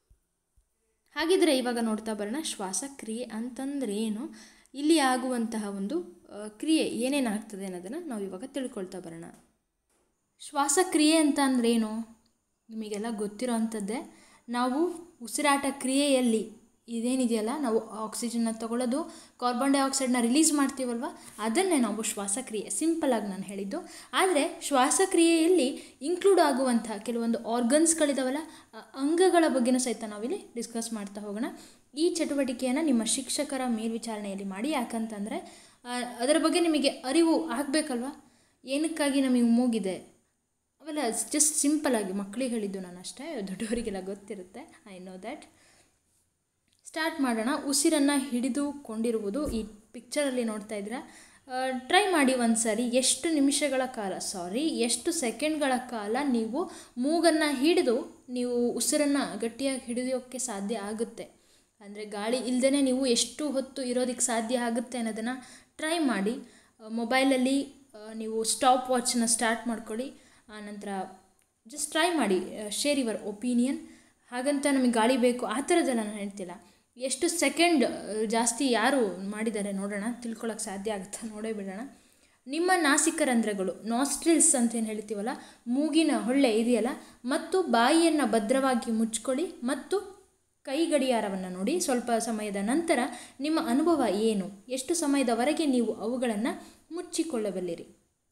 ಹಾಗಿದ್ರೆ ಇವಾಗ ನೋಡ್ತಾ ಬರೋಣ ಶ್ವಾಸಕ್ರಿಯೆ ಅಂತಂದ್ರೆ ಏನು ಇಲ್ಲಿ ಆಗುವಂತಹ ಒಂದು ಆ, ಕ್ರಿಯೆ ಏನೇನಾಗ್ತದೆ ಅನ್ನೋದನ್ನು ನಾವು ಇವಾಗ ತಿಳ್ಕೊಳ್ತಾ ಬರೋಣ ಶ್ವಾಸಕ್ರಿಯೆ ಅಂತ ಅಂದ್ರೇನು ನಿಮಗೆಲ್ಲ ಗೊತ್ತಿರೋ ಅಂಥದ್ದೇ ನಾವು ಉಸಿರಾಟ ಕ್ರಿಯೆಯಲ್ಲಿ ಇದೇನಿದೆಯಲ್ಲ ನಾವು ಆಕ್ಸಿಜನ್ನ ತಗೊಳ್ಳೋದು ಕಾರ್ಬನ್ ಡೈಆಕ್ಸೈಡ್ನ ರಿಲೀಸ್ ಮಾಡ್ತೀವಲ್ವ ಅದನ್ನೇ ನಾವು ಶ್ವಾಸಕ್ರಿಯೆ ಸಿಂಪಲಾಗಿ ನಾನು ಹೇಳಿದ್ದು ಆದರೆ ಶ್ವಾಸಕ್ರಿಯೆಯಲ್ಲಿ ಇನ್ಕ್ಲೂಡ್ ಆಗುವಂಥ ಕೆಲವೊಂದು ಆರ್ಗನ್ಸ್ಗಳಿದಾವಲ್ಲ ಆ ಅಂಗಗಳ ಬಗ್ಗೆನೂ ಸಹಿತ ನಾವಿಲ್ಲಿ ಡಿಸ್ಕಸ್ ಮಾಡ್ತಾ ಹೋಗೋಣ ಈ ಚಟುವಟಿಕೆಯನ್ನು ನಿಮ್ಮ ಶಿಕ್ಷಕರ ಮೇಲ್ವಿಚಾರಣೆಯಲ್ಲಿ ಮಾಡಿ ಯಾಕಂತಂದರೆ ಅದರ ಬಗ್ಗೆ ನಿಮಗೆ ಅರಿವು ಆಗಬೇಕಲ್ವ ಏನಕ್ಕಾಗಿ ನಮಗೆ ಮೂಗಿದೆ ಅವೆಲ್ಲ ಜಸ್ಟ್ ಸಿಂಪಲಾಗಿ ಮಕ್ಕಳಿಗೆ ಹೇಳಿದ್ದು ನಾನು ಅಷ್ಟೇ ದೊಡ್ಡವರಿಗೆಲ್ಲ ಗೊತ್ತಿರುತ್ತೆ ಐ ನೋ ದ್ಯಾಟ್ ಸ್ಟಾರ್ಟ್ ಮಾಡೋಣ ಉಸಿರನ್ನು ಹಿಡಿದುಕೊಂಡಿರುವುದು ಈ ಪಿಕ್ಚರಲ್ಲಿ ನೋಡ್ತಾ ಇದ್ದೀರಾ ಟ್ರೈ ಮಾಡಿ ಒಂದು ಸಾರಿ ಎಷ್ಟು ನಿಮಿಷಗಳ ಕಾಲ ಸಾರಿ ಎಷ್ಟು ಸೆಕೆಂಡ್ಗಳ ಕಾಲ ನೀವು ಮೂಗನ್ನು ಹಿಡಿದು ನೀವು ಉಸಿರನ್ನು ಗಟ್ಟಿಯಾಗಿ ಹಿಡಿಯೋಕ್ಕೆ ಸಾಧ್ಯ ಆಗುತ್ತೆ ಅಂದರೆ ಗಾಳಿ ಇಲ್ಲದೇ ನೀವು ಎಷ್ಟು ಹೊತ್ತು ಇರೋದಕ್ಕೆ ಸಾಧ್ಯ ಆಗುತ್ತೆ ಅನ್ನೋದನ್ನು ಟ್ರೈ ಮಾಡಿ ಮೊಬೈಲಲ್ಲಿ ನೀವು ಸ್ಟಾಪ್ ವಾಚನ್ನ ಸ್ಟಾರ್ಟ್ ಮಾಡ್ಕೊಳ್ಳಿ ಆನಂತರ ಜಸ್ಟ್ ಟ್ರೈ ಮಾಡಿ ಶೇರ್ ಯುವರ್ ಒಪಿನಿಯನ್ ಹಾಗಂತ ನಮಗೆ ಗಾಳಿ ಬೇಕು ಆ ಥರದ್ದೆಲ್ಲ ನಾನು ಹೇಳ್ತಿಲ್ಲ ಎಷ್ಟು ಸೆಕೆಂಡ್ ಜಾಸ್ತಿ ಯಾರು ಮಾಡಿದ್ದಾರೆ ನೋಡೋಣ ತಿಳ್ಕೊಳಕ್ಕೆ ಸಾಧ್ಯ ಆಗುತ್ತಾ ನೋಡೇ ಬಿಡೋಣ ನಿಮ್ಮ ನಾಸಿಕರಂಧ್ರಗಳು ನಾಸ್ಟ್ರಿಲ್ಸ್ ಅಂತ ಏನು ಹೇಳ್ತೀವಲ್ಲ ಮೂಗಿನ ಹೊಳ್ಳೆ ಇದೆಯಲ್ಲ ಮತ್ತು ಬಾಯಿಯನ್ನು ಭದ್ರವಾಗಿ ಮುಚ್ಕೊಳ್ಳಿ ಮತ್ತು ಕೈ ಗಡಿಯಾರವನ್ನು ನೋಡಿ ಸ್ವಲ್ಪ ಸಮಯದ ನಂತರ ನಿಮ್ಮ ಅನುಭವ ಏನು ಎಷ್ಟು ಸಮಯದವರೆಗೆ ನೀವು ಅವುಗಳನ್ನು ಮುಚ್ಚಿಕೊಳ್ಳಬಲ್ಲಿರಿ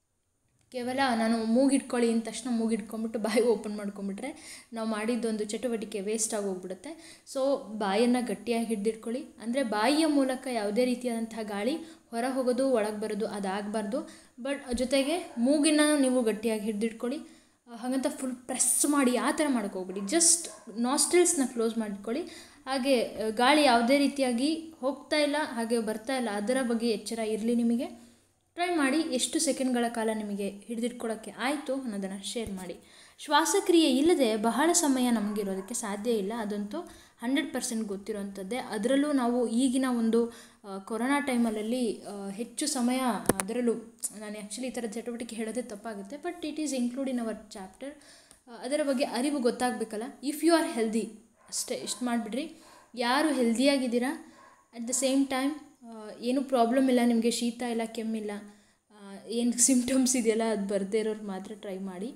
ಕೇವಲ ನಾನು ಮೂಗಿಟ್ಕೊಳ್ಳಿ ಅಂದ ತಕ್ಷಣ ಮೂಗಿಟ್ಕೊಂಬಿಟ್ಟು ಬಾಯಿ ಓಪನ್ ಮಾಡ್ಕೊಂಬಿಟ್ರೆ ನಾವು ಮಾಡಿದ್ದೊಂದು ಚಟುವಟಿಕೆ ವೇಸ್ಟ್ ಆಗೋಗ್ಬಿಡುತ್ತೆ ಸೊ ಬಾಯನ್ನು ಗಟ್ಟಿಯಾಗಿ ಹಿಡಿದಿಟ್ಕೊಳ್ಳಿ ಅಂದರೆ ಬಾಯಿಯ ಮೂಲಕ ಯಾವುದೇ ರೀತಿಯಾದಂತಹ ಗಾಳಿ ಹೊರ ಹೋಗೋದು ಒಳಗೆ ಬರೋದು ಅದಾಗಬಾರ್ದು ಬಟ್ ಜೊತೆಗೆ ಮೂಗಿನ ನೀವು ಗಟ್ಟಿಯಾಗಿ ಹಿಡಿದಿಟ್ಕೊಳ್ಳಿ ಹಾಗಂತ ಫುಲ್ ಪ್ರೆಸ್ ಮಾಡಿ ಆ ಥರ ಹೋಗ್ಬಿಡಿ ಜಸ್ಟ್ ನಾಸ್ಟ್ರಿಲ್ಸ್ನ ಕ್ಲೋಸ್ ಮಾಡಿಕೊಳ್ಳಿ ಹಾಗೆ ಗಾಳಿ ಯಾವುದೇ ರೀತಿಯಾಗಿ ಹೋಗ್ತಾ ಇಲ್ಲ ಹಾಗೆ ಬರ್ತಾ ಇಲ್ಲ ಅದರ ಬಗ್ಗೆ ಎಚ್ಚರ ಇರಲಿ ನಿಮಗೆ ಟ್ರೈ ಮಾಡಿ ಎಷ್ಟು ಸೆಕೆಂಡ್ಗಳ ಕಾಲ ನಿಮಗೆ ಹಿಡಿದಿಟ್ಕೊಳ್ಳೋಕ್ಕೆ ಆಯಿತು ಅನ್ನೋದನ್ನು ಶೇರ್ ಮಾಡಿ ಶ್ವಾಸಕ್ರಿಯೆ ಇಲ್ಲದೆ ಬಹಳ ಸಮಯ ನಮಗಿರೋದಕ್ಕೆ ಸಾಧ್ಯ ಇಲ್ಲ ಅದಂತೂ ಹಂಡ್ರೆಡ್ ಪರ್ಸೆಂಟ್ ಗೊತ್ತಿರೋವಂಥದ್ದೇ ಅದರಲ್ಲೂ ನಾವು ಈಗಿನ ಒಂದು ಕೊರೋನಾ ಟೈಮಲ್ಲಿ ಹೆಚ್ಚು ಸಮಯ ಅದರಲ್ಲೂ ನಾನು ಆ್ಯಕ್ಚುಲಿ ಈ ಥರ ಚಟುವಟಿಕೆ ಹೇಳೋದೇ ತಪ್ಪಾಗುತ್ತೆ but it is include in our chapter ಅದರ ಬಗ್ಗೆ ಅರಿವು ಗೊತ್ತಾಗಬೇಕಲ್ಲ ಇಫ್ ಯು ಆರ್ ಹೆಲ್ದಿ ಅಷ್ಟೇ ಇಷ್ಟು ಮಾಡಿಬಿಡ್ರಿ ಯಾರು ಹೆಲ್ದಿಯಾಗಿದ್ದೀರಾ ಅಟ್ ದ ಸೇಮ್ ಟೈಮ್ ಏನೂ ಪ್ರಾಬ್ಲಮ್ ಇಲ್ಲ ನಿಮಗೆ ಶೀತ ಇಲ್ಲ ಕೆಮ್ಮಿಲ್ಲ ಏನು ಸಿಮ್ಟಮ್ಸ್ ಇದೆಯಲ್ಲ ಅದು ಬರದೇ ಇರೋರು ಮಾತ್ರ ಟ್ರೈ ಮಾಡಿ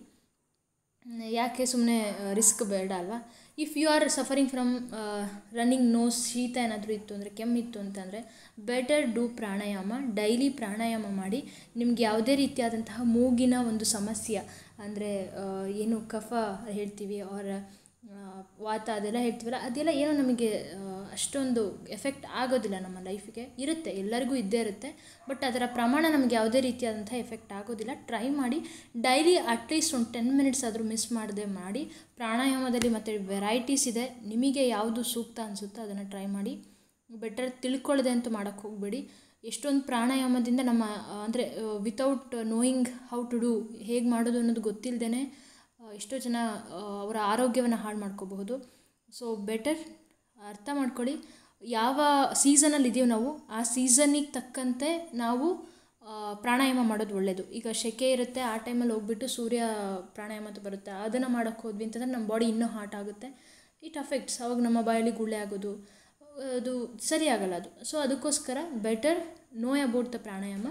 ಯಾಕೆ ಸುಮ್ಮನೆ ರಿಸ್ಕ್ ಬೇಡ ಅಲ್ವಾ if you are suffering from running nose ಶೀತ ಏನಾದರೂ ಇತ್ತು ಅಂದರೆ ಕೆಮ್ಮಿತ್ತು ಅಂತಂದರೆ better do pranayama daily pranayama ಮಾಡಿ ನಿಮ್ಗೆ ಯಾವುದೇ ರೀತಿಯಾದಂತಹ ಮೂಗಿನ ಒಂದು ಸಮಸ್ಯೆ ಅಂದರೆ ಏನು ಕಫ ಹೇಳ್ತೀವಿ ಅವರ ವಾತ ಅದೆಲ್ಲ ಹೇಳ್ತೀವಲ್ಲ ಅದೆಲ್ಲ ಏನೋ ನಮಗೆ ಅಷ್ಟೊಂದು ಎಫೆಕ್ಟ್ ಆಗೋದಿಲ್ಲ ನಮ್ಮ ಲೈಫಿಗೆ ಇರುತ್ತೆ ಎಲ್ಲರಿಗೂ ಇದ್ದೇ ಇರುತ್ತೆ ಬಟ್ ಅದರ ಪ್ರಮಾಣ ನಮಗೆ ಯಾವುದೇ ರೀತಿಯಾದಂಥ ಎಫೆಕ್ಟ್ ಆಗೋದಿಲ್ಲ ಟ್ರೈ ಮಾಡಿ ಡೈಲಿ ಅಟ್ಲೀಸ್ಟ್ ಒಂದು ಟೆನ್ ಮಿನಿಟ್ಸ್ ಆದರೂ ಮಿಸ್ ಮಾಡದೆ ಮಾಡಿ ಪ್ರಾಣಾಯಾಮದಲ್ಲಿ ಮತ್ತು ವೆರೈಟೀಸ್ ಇದೆ ನಿಮಗೆ ಯಾವುದು ಸೂಕ್ತ ಅನಿಸುತ್ತೋ ಅದನ್ನು ಟ್ರೈ ಮಾಡಿ ಬೆಟರ್ ತಿಳ್ಕೊಳ್ಳದೆ ಅಂತೂ ಮಾಡೋಕ್ಕೆ ಹೋಗಬೇಡಿ ಎಷ್ಟೊಂದು ಪ್ರಾಣಾಯಾಮದಿಂದ ನಮ್ಮ ಅಂದರೆ without knowing how to do ಹೇಗೆ ಮಾಡೋದು ಅನ್ನೋದು ಗೊತ್ತಿಲ್ಲದೇ ಎಷ್ಟೋ ಜನ ಅವರ ಆರೋಗ್ಯವನ್ನು ಹಾಳು ಮಾಡ್ಕೋಬಹುದು ಸೊ ಬೆಟರ್ ಅರ್ಥ ಮಾಡ್ಕೊಳ್ಳಿ ಯಾವ ಸೀಸನಲ್ಲಿ ಇದೆಯೋ ನಾವು ಆ ಸೀಸನ್ನಿಗೆ ತಕ್ಕಂತೆ ನಾವು ಪ್ರಾಣಾಯಾಮ ಮಾಡೋದು ಒಳ್ಳೆಯದು ಈಗ ಸೆಕೆ ಇರುತ್ತೆ ಆ ಟೈಮಲ್ಲಿ ಹೋಗ್ಬಿಟ್ಟು ಸೂರ್ಯ ಪ್ರಾಣಾಯಾಮ ಅಂತ ಬರುತ್ತೆ ಅದನ್ನು ಮಾಡೋಕ್ಕೆ ಹೋದ್ವಿ ಅಂತಂದರೆ ನಮ್ಮ ಬಾಡಿ ಇನ್ನೂ ಹಾಟ್ ಆಗುತ್ತೆ ಇಟ್ ಅಫೆಕ್ಟ್ಸ್ ಅವಾಗ ನಮ್ಮ ಬಾಯಲ್ಲಿ ಗುಳ್ಳೆ ಆಗೋದು ಅದು ಸರಿ ಆಗಲ್ಲ ಅದು ಸೊ ಅದಕ್ಕೋಸ್ಕರ better know about the pranayama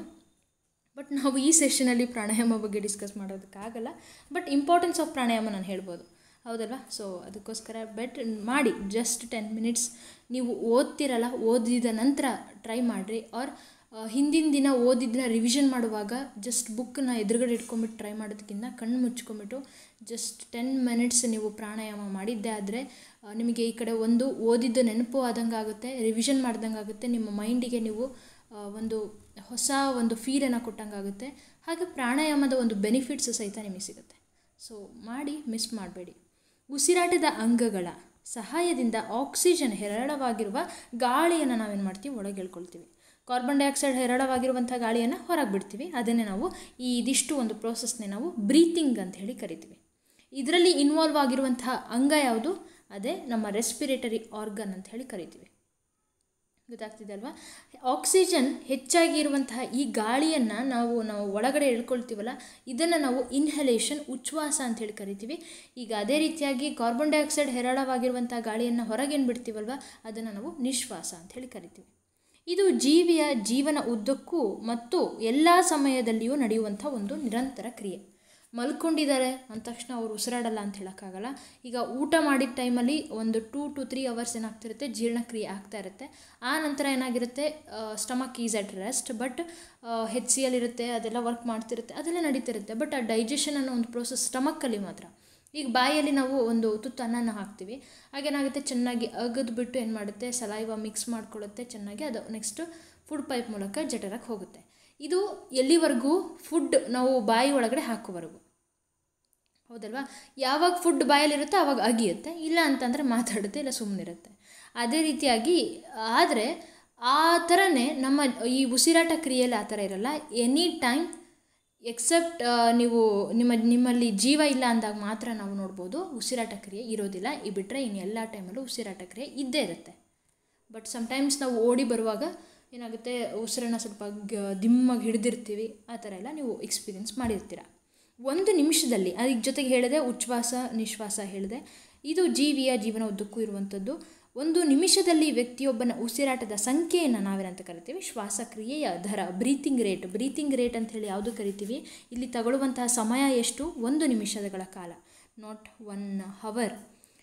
but ನಾವು ಈ ಸೆಷನಲ್ಲಿ ಪ್ರಾಣಾಯಾಮ ಬಗ್ಗೆ ಡಿಸ್ಕಸ್ ಮಾಡೋದಕ್ಕಾಗಲ್ಲ ಬಟ್ ಇಂಪಾರ್ಟೆನ್ಸ್ ಆಫ್ ಪ್ರಾಣಾಯಾಮ ನಾನು ಹೇಳ್ಬೋದು ಹೌದಲ್ವಾ ಸೊ ಅದಕ್ಕೋಸ್ಕರ ಬೆಟ್ ಮಾಡಿ ಜಸ್ಟ್ ಟೆನ್ ಮಿನಿಟ್ಸ್ ನೀವು ಓದ್ತಿರಲ್ಲ ಓದಿದ ನಂತರ ಟ್ರೈ ಮಾಡಿರಿ ಆರ್ ಹಿಂದಿನ ದಿನ ಓದಿದ್ದನ್ನ ರಿವಿಷನ್ ಮಾಡುವಾಗ ಜಸ್ಟ್ ಬುಕ್ಕನ್ನ ಎದುರುಗಡೆ ಇಟ್ಕೊಂಬಿಟ್ಟು ಟ್ರೈ ಮಾಡೋದಕ್ಕಿಂತ ಕಣ್ಣು ಮುಚ್ಕೊಂಬಿಟ್ಟು ಜಸ್ಟ್ ಟೆನ್ ಮಿನಿಟ್ಸ್ ನೀವು ಪ್ರಾಣಾಯಾಮ ಮಾಡಿದ್ದೆ ಆದರೆ ನಿಮಗೆ ಈ ಕಡೆ ಒಂದು ಓದಿದ್ದು ನೆನಪು ಆದಂಗೆ ಆಗುತ್ತೆ ರಿವಿಷನ್ ಮಾಡ್ದಂಗೆ ಆಗುತ್ತೆ ನಿಮ್ಮ ಮೈಂಡಿಗೆ ನೀವು ಒಂದು ಹೊಸ ಒಂದು ಫೀಲನ್ನು ಕೊಟ್ಟಂಗಾಗುತ್ತೆ ಹಾಗೆ ಪ್ರಾಣಾಯಾಮದ ಒಂದು ಬೆನಿಫಿಟ್ಸ್ ಸಹಿತ ನಿಮಗೆ ಸಿಗುತ್ತೆ ಸೊ ಮಾಡಿ ಮಿಸ್ ಮಾಡಬೇಡಿ ಉಸಿರಾಟದ ಅಂಗಗಳ ಸಹಾಯದಿಂದ ಆಕ್ಸಿಜನ್ ಹೇರಳವಾಗಿರುವ ಗಾಳಿಯನ್ನು ನಾವೇನು ಮಾಡ್ತೀವಿ ಒಳಗೆ ಎಳ್ಕೊಳ್ತೀವಿ ಕಾರ್ಬನ್ ಡೈಆಕ್ಸೈಡ್ ಹೇರಳವಾಗಿರುವಂಥ ಗಾಳಿಯನ್ನು ಹೊರಗೆ ಬಿಡ್ತೀವಿ ಅದನ್ನೇ ನಾವು ಈ ಇದಿಷ್ಟು ಒಂದು ಪ್ರೋಸೆಸ್ನೇ ನಾವು ಬ್ರೀತಿಂಗ್ ಅಂತ ಹೇಳಿ ಕರಿತೀವಿ ಇದರಲ್ಲಿ ಇನ್ವಾಲ್ವ್ ಆಗಿರುವಂತಹ ಅಂಗ ಯಾವುದು ಅದೇ ನಮ್ಮ ರೆಸ್ಪಿರೇಟರಿ ಆರ್ಗನ್ ಅಂತ ಹೇಳಿ ಕರಿತೀವಿ ಗೊತ್ತಾಗ್ತಿದೆ ಅಲ್ವಾ ಆಕ್ಸಿಜನ್ ಹೆಚ್ಚಾಗಿ ಇರುವಂತಹ ಈ ಗಾಳಿಯನ್ನು ನಾವು ನಾವು ಒಳಗಡೆ ಎಳ್ಕೊಳ್ತೀವಲ್ಲ ಇದನ್ನು ನಾವು ಇನ್ಹಲೇಷನ್ ಉಚ್ಛ್ವಾಸ ಅಂತ ಹೇಳಿ ಕರಿತೀವಿ ಈಗ ಅದೇ ರೀತಿಯಾಗಿ ಕಾರ್ಬನ್ ಡೈಆಕ್ಸೈಡ್ ಹೇರಳವಾಗಿರುವಂಥ ಗಾಳಿಯನ್ನು ಹೊರಗೇನು ಬಿಡ್ತೀವಲ್ವ ಅದನ್ನು ನಾವು ನಿಶ್ವಾಸ ಅಂತ ಹೇಳಿ ಕರಿತೀವಿ ಇದು ಜೀವಿಯ ಜೀವನ ಉದ್ದಕ್ಕೂ ಮತ್ತು ಎಲ್ಲ ಸಮಯದಲ್ಲಿಯೂ ನಡೆಯುವಂಥ ಒಂದು ನಿರಂತರ ಕ್ರಿಯೆ ಮಲ್ಕೊಂಡಿದ್ದಾರೆ ಅಂದ ತಕ್ಷಣ ಅವ್ರು ಉಸಿರಾಡಲ್ಲ ಅಂತ ಹೇಳೋಕ್ಕಾಗಲ್ಲ ಈಗ ಊಟ ಮಾಡಿದ ಟೈಮಲ್ಲಿ ಒಂದು ಟೂ ಟು ತ್ರೀ ಅವರ್ಸ್ ಏನಾಗ್ತಿರುತ್ತೆ ಜೀರ್ಣಕ್ರಿಯೆ ಆಗ್ತಾ ಇರುತ್ತೆ ಆ ನಂತರ ಏನಾಗಿರುತ್ತೆ stomach is at rest but H C L ಇರುತ್ತೆ ಅದೆಲ್ಲ ವರ್ಕ್ ಮಾಡ್ತಿರುತ್ತೆ ಅದೆಲ್ಲ ನಡೀತಿರುತ್ತೆ ಬಟ್ ಆ ಡೈಜೆಷನ್ ಅನ್ನೋ ಒಂದು ಪ್ರೋಸೆಸ್ ಸ್ಟಮಕ್ಕಲ್ಲಿ ಮಾತ್ರ ಈಗ ಬಾಯಲ್ಲಿ ನಾವು ಒಂದು ತುತ್ತು ಅನ್ನನ ಹಾಕ್ತೀವಿ ಹಾಗೇನಾಗುತ್ತೆ ಚೆನ್ನಾಗಿ ಅಗದು ಬಿಟ್ಟು ಏನು ಮಾಡುತ್ತೆ ಸಲೈವ ಮಿಕ್ಸ್ ಮಾಡ್ಕೊಳ್ಳುತ್ತೆ ಚೆನ್ನಾಗಿ ಅದು ನೆಕ್ಸ್ಟ್ ಫುಡ್ ಪೈಪ್ ಮೂಲಕ ಜಠರಕ್ಕೆ ಹೋಗುತ್ತೆ ಇದು ಎಲ್ಲಿವರೆಗೂ ಫುಡ್ ನಾವು ಬಾಯಿ ಒಳಗಡೆ ಹಾಕೋವರೆಗೂ ಹೌದಲ್ವಾ ಯಾವಾಗ ಫುಡ್ ಬಾಯಲ್ಲಿರುತ್ತೋ ಆವಾಗ ಅಗಿಯುತ್ತೆ ಇಲ್ಲ ಅಂತಂದರೆ ಮಾತಾಡುತ್ತೆ ಇಲ್ಲ ಸುಮ್ಮನಿರುತ್ತೆ ಅದೇ ರೀತಿಯಾಗಿ ಆದರೆ ಆ ಥರನೇ ನಮ್ಮ ಈ ಉಸಿರಾಟ ಕ್ರಿಯೆಯಲ್ಲಿ ಆ ಥರ ಇರಲ್ಲ ಎನಿ ಟೈಮ್ ಎಕ್ಸೆಪ್ಟ್ ನೀವು ನಿಮ್ಮ ನಿಮ್ಮಲ್ಲಿ ಜೀವ ಇಲ್ಲ ಅಂದಾಗ ಮಾತ್ರ ನಾವು ನೋಡ್ಬೋದು ಉಸಿರಾಟ ಕ್ರಿಯೆ ಇರೋದಿಲ್ಲ ಈ ಬಿಟ್ಟರೆ ಇನ್ನು ಎಲ್ಲ ಟೈಮಲ್ಲೂ ಉಸಿರಾಟ ಕ್ರಿಯೆ ಇದ್ದೇ ಇರುತ್ತೆ ಬಟ್ ಸಮ್ಟೈಮ್ಸ್ ನಾವು ಓಡಿ ಬರುವಾಗ ಏನಾಗುತ್ತೆ ಉಸಿರನ್ನ ಸ್ವಲ್ಪ ಗ ದಿಮ್ಮಾಗಿ ಹಿಡಿದಿರ್ತೀವಿ ಆ ಥರ ಎಲ್ಲ ನೀವು ಎಕ್ಸ್ಪೀರಿಯೆನ್ಸ್ ಮಾಡಿರ್ತೀರ ಒಂದು ನಿಮಿಷದಲ್ಲಿ ಅದಕ್ಕೆ ಜೊತೆಗೆ ಹೇಳಿದೆ ಉಚ್ಛ್ವಾಸ ನಿಶ್ವಾಸ ಹೇಳಿದೆ ಇದು ಜೀವಿಯ ಜೀವನ ಉದ್ದಕ್ಕೂ ಇರುವಂಥದ್ದು ಒಂದು ನಿಮಿಷದಲ್ಲಿ ವ್ಯಕ್ತಿಯೊಬ್ಬನ ಉಸಿರಾಟದ ಸಂಖ್ಯೆಯನ್ನು ನಾವೇನಂತ ಕರಿತೀವಿ ಶ್ವಾಸಕ್ರಿಯೆಯ ದರ ಬ್ರೀತಿಂಗ್ ರೇಟ್ ಬ್ರೀತಿಂಗ್ ರೇಟ್ ಅಂತ ಹೇಳಿ ಯಾವುದು ಕರಿತೀವಿ ಇಲ್ಲಿ ತಗೊಳ್ಳುವಂತಹ ಸಮಯ ಎಷ್ಟು ಒಂದು ನಿಮಿಷಗಳ ಕಾಲ ನಾಟ್ ಒನ್ ಹವರ್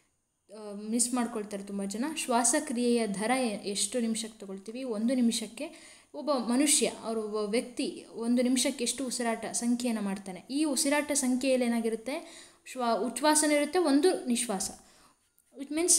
ಮಿಸ್ ಮಾಡ್ಕೊಳ್ತಾರೆ ತುಂಬ ಜನ ಶ್ವಾಸಕ್ರಿಯೆಯ ದರ ಎ- ಎಷ್ಟು ನಿಮಿಷಕ್ಕೆ ತಗೊಳ್ತೀವಿ ಒಂದು ನಿಮಿಷಕ್ಕೆ ಒಬ್ಬ ಮನುಷ್ಯ ಅವರು ಒಬ್ಬ ವ್ಯಕ್ತಿ ಒಂದು ನಿಮಿಷಕ್ಕೆ ಎಷ್ಟು ಉಸಿರಾಟ ಸಂಖ್ಯೆಯನ್ನು ಮಾಡ್ತಾನೆ ಈ ಉಸಿರಾಟ ಸಂಖ್ಯೆಯಲ್ಲಿ ಏನಾಗಿರುತ್ತೆ ಶ್ವಾ ಉಚ್ಛ್ವಾಸನೂ ಇರುತ್ತೆ ಒಂದು ನಿಶ್ವಾಸ ಇಟ್ ಮೀನ್ಸ್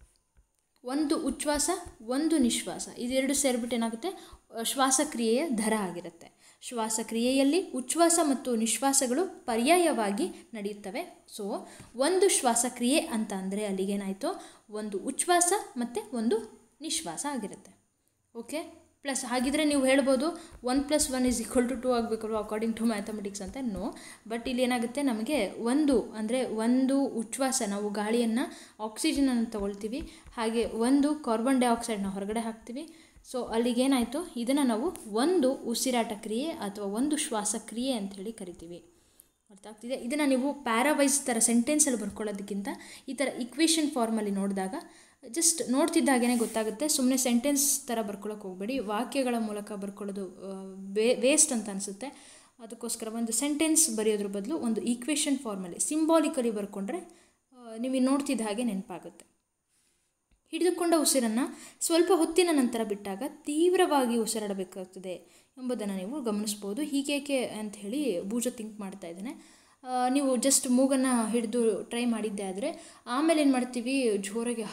ಒಂದು ಉಚ್ಛ್ವಾಸ ಒಂದು ನಿಶ್ವಾಸ ಇದೆರಡು ಸೇರಿಬಿಟ್ಟು ಏನಾಗುತ್ತೆ ಅಹ್, ಶ್ವಾಸಕ್ರಿಯೆಯ ದರ ಆಗಿರುತ್ತೆ ಶ್ವಾಸಕ್ರಿಯೆಯಲ್ಲಿ ಉಚ್ಛ್ವಾಸ ಮತ್ತು ನಿಶ್ವಾಸಗಳು ಪರ್ಯಾಯವಾಗಿ ನಡೆಯುತ್ತವೆ ಸೊ ಒಂದು ಶ್ವಾಸಕ್ರಿಯೆ ಅಂತ ಅಂದರೆ ಅಲ್ಲಿಗೇನಾಯಿತು ಒಂದು ಉಚ್ಛ್ವಾಸ ಮತ್ತು ಒಂದು ನಿಶ್ವಾಸ ಆಗಿರುತ್ತೆ ಓಕೆ ಪ್ಲಸ್ ಹಾಗಿದ್ರೆ ನೀವು ಹೇಳ್ಬೋದು one plus one is equal to two ಆಗಬೇಕಲ್ವ ಅಕಾರ್ಡಿಂಗ್ ಟು ಮ್ಯಾಥಮೆಟಿಕ್ಸ್ ಅಂತ ನೋ ಬಟ್ ಇಲ್ಲಿ ಏನಾಗುತ್ತೆ ನಮಗೆ ಒಂದು ಅಂದರೆ ಒಂದು ಉಚ್ಛ್ವಾಸ ನಾವು ಗಾಳಿಯನ್ನು ಆಕ್ಸಿಜನನ್ನು ತಗೊಳ್ತೀವಿ ಹಾಗೆ ಒಂದು ಕಾರ್ಬನ್ ಡೈಆಕ್ಸೈಡ್ನ ಹೊರಗಡೆ ಹಾಕ್ತೀವಿ ಸೊ ಅಲ್ಲಿಗೇನಾಯಿತು ಇದನ್ನು ನಾವು ಒಂದು ಉಸಿರಾಟ ಕ್ರಿಯೆ ಅಥವಾ ಒಂದು ಶ್ವಾಸಕ್ರಿಯೆ ಅಂತ ಹೇಳಿ ಕರಿತೀವಿ ಅರ್ಥ ಆಗ್ತಿದೆ ಇದನ್ನು ನೀವು ಪ್ಯಾರಾವೈಸ್ ಥರ ಸೆಂಟೆನ್ಸಲ್ಲಿ ಬರ್ಕೊಳ್ಳೋದಕ್ಕಿಂತ ಈ ಥರ ಇಕ್ವೇಷನ್ ಫಾರ್ಮಲ್ಲಿ ನೋಡಿದಾಗ ಜಸ್ಟ್ ನೋಡ್ತಿದ್ದಾಗೇ ಗೊತ್ತಾಗುತ್ತೆ ಸುಮ್ಮನೆ ಸೆಂಟೆನ್ಸ್ ಥರ ಬರ್ಕೊಳ್ಳೋಕೆ ಹೋಗಬೇಡಿ ವಾಕ್ಯಗಳ ಮೂಲಕ ಬರ್ಕೊಳ್ಳೋದು ವೇ ವೇಸ್ಟ್ ಅಂತ ಅನಿಸುತ್ತೆ ಅದಕ್ಕೋಸ್ಕರ ಒಂದು ಸೆಂಟೆನ್ಸ್ ಬರೆಯೋದ್ರ ಬದಲು ಒಂದು ಈಕ್ವೇಷನ್ ಫಾರ್ಮಲ್ಲಿ ಸಿಂಬಾಲಿಕಲಿ ಬರ್ಕೊಂಡ್ರೆ ನೀವು ನೋಡ್ತಿದ್ದ ಹಾಗೆ ನೆನಪಾಗುತ್ತೆ ಹಿಡಿದುಕೊಂಡ ಉಸಿರನ್ನು ಸ್ವಲ್ಪ ಹೊತ್ತಿನ ನಂತರ ಬಿಟ್ಟಾಗ ತೀವ್ರವಾಗಿ ಉಸಿರಾಡಬೇಕಾಗ್ತದೆ ಎಂಬುದನ್ನು ನೀವು ಗಮನಿಸ್ಬೋದು ಹೀಗೇಕೆ ಅಂತ ಹೇಳಿ ಬೂಜ ಥಿಂಕ್ ಮಾಡ್ತಾ ಇದ್ದಾನೆ ಆ, ನೀವು ಜಸ್ಟ್ ಮೂಗನ್ನು ಹಿಡಿದು ಟ್ರೈ ಮಾಡಿದ್ದೆ ಆದರೆ ಆಮೇಲೆ ಏನು ಮಾಡ್ತೀವಿ ಜೋರಾಗಿ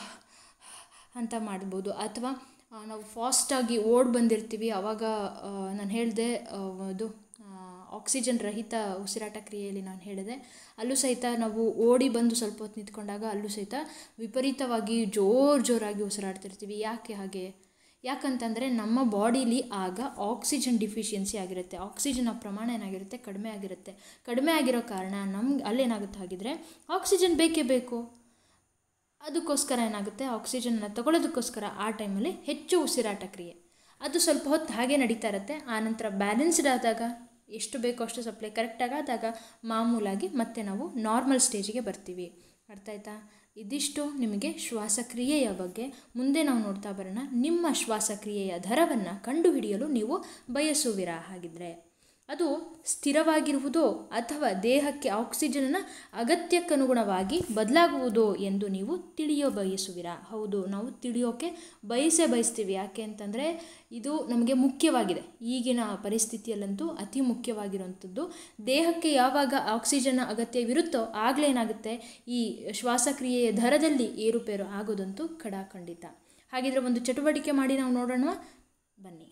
ಅಂತ ಮಾಡ್ಬೋದು ಅಥವಾ ಆ, ನಾವು ಫಾಸ್ಟಾಗಿ ಓಡ್ ಬಂದಿರ್ತೀವಿ ಆವಾಗ ನಾನು ಹೇಳಿದೆ ಅದು ಆಕ್ಸಿಜನ್ ರಹಿತ ಉಸಿರಾಟ ಕ್ರಿಯೆಯಲ್ಲಿ ನಾನು ಹೇಳಿದೆ ಅಲ್ಲೂ ಸಹಿತ ನಾವು ಓಡಿ ಬಂದು ಸ್ವಲ್ಪ ಹೊತ್ತು ನಿಂತ್ಕೊಂಡಾಗ ಅಲ್ಲೂ ಸಹಿತ ವಿಪರೀತವಾಗಿ ಜೋರು ಜೋರಾಗಿ ಉಸಿರಾಡ್ತಿರ್ತೀವಿ ಯಾಕೆ ಹಾಗೆ ಯಾಕಂತಂದರೆ ನಮ್ಮ ಬಾಡೀಲಿ ಆಗ ಆಕ್ಸಿಜನ್ ಡಿಫಿಷಿಯನ್ಸಿ ಆಗಿರುತ್ತೆ ಆಕ್ಸಿಜನ್ನ ಪ್ರಮಾಣ ಏನಾಗಿರುತ್ತೆ ಕಡಿಮೆ ಆಗಿರುತ್ತೆ ಕಡಿಮೆ ಆಗಿರೋ ಕಾರಣ ನಮ್ಗೆ ಅಲ್ಲೇನಾಗುತ್ತೆ ಹಾಗಿದ್ರೆ ಆಕ್ಸಿಜನ್ ಬೇಕೇ ಬೇಕು ಅದಕ್ಕೋಸ್ಕರ ಏನಾಗುತ್ತೆ ಆಕ್ಸಿಜನ್ನ ತಗೊಳ್ಳೋದಕ್ಕೋಸ್ಕರ ಆ ಟೈಮಲ್ಲಿ ಹೆಚ್ಚು ಉಸಿರಾಟ ಕ್ರಿಯೆ ಅದು ಸ್ವಲ್ಪ ಹೊತ್ತು ಹಾಗೆ ನಡೀತಾ ಇರುತ್ತೆ ಆನಂತರ ಬ್ಯಾಲೆನ್ಸ್ಡ್ ಆದಾಗ ಎಷ್ಟು ಬೇಕೋ ಅಷ್ಟು ಸಪ್ಲೈ ಕರೆಕ್ಟಾಗಿ ಆದಾಗ ಮಾಮೂಲಾಗಿ ಮತ್ತೆ ನಾವು ನಾರ್ಮಲ್ ಸ್ಟೇಜಿಗೆ ಬರ್ತೀವಿ ಅರ್ಥ ಆಯ್ತಾ ಇದಿಷ್ಟು ನಿಮಗೆ ಶ್ವಾಸಕ್ರಿಯೆಯ ಬಗ್ಗೆ ಮುಂದೆ ನಾವು ನೋಡ್ತಾ ಬರೋಣ ನಿಮ್ಮ ಶ್ವಾಸಕ್ರಿಯೆಯ ದರವನ್ನು ಕಂಡುಹಿಡಿಯಲು ನೀವು ಬಯಸುವಿರಾ ಹಾಗಿದ್ರೆ ಅದು ಸ್ಥಿರವಾಗಿರುವುದೋ ಅಥವಾ ದೇಹಕ್ಕೆ ಆಕ್ಸಿಜನ್ನ ಅಗತ್ಯಕ್ಕನುಗುಣವಾಗಿ ಬದಲಾಗುವುದೋ ಎಂದು ನೀವು ತಿಳಿಯೋ ಬಯಸುವಿರಾ ಹೌದು ನಾವು ತಿಳಿಯೋಕೆ ಬಯಸೇ ಬಯಸ್ತೀವಿ ಯಾಕೆ ಅಂತಂದರೆ ಇದು ನಮಗೆ ಮುಖ್ಯವಾಗಿದೆ ಈಗಿನ ಪರಿಸ್ಥಿತಿಯಲ್ಲಂತೂ ಅತಿ ಮುಖ್ಯವಾಗಿರುವಂಥದ್ದು ದೇಹಕ್ಕೆ ಯಾವಾಗ ಆಕ್ಸಿಜನ್ನ ಅಗತ್ಯವಿರುತ್ತೋ ಆಗಲೇ ಏನಾಗುತ್ತೆ ಈ ಶ್ವಾಸಕ್ರಿಯೆಯ ದರದಲ್ಲಿ ಏರುಪೇರು ಆಗೋದಂತೂ ಖಡಾಖಂಡಿತ ಹಾಗಿದ್ರೆ ಒಂದು ಚಟುವಟಿಕೆ ಮಾಡಿ ನಾವು ನೋಡೋಣ ಬನ್ನಿ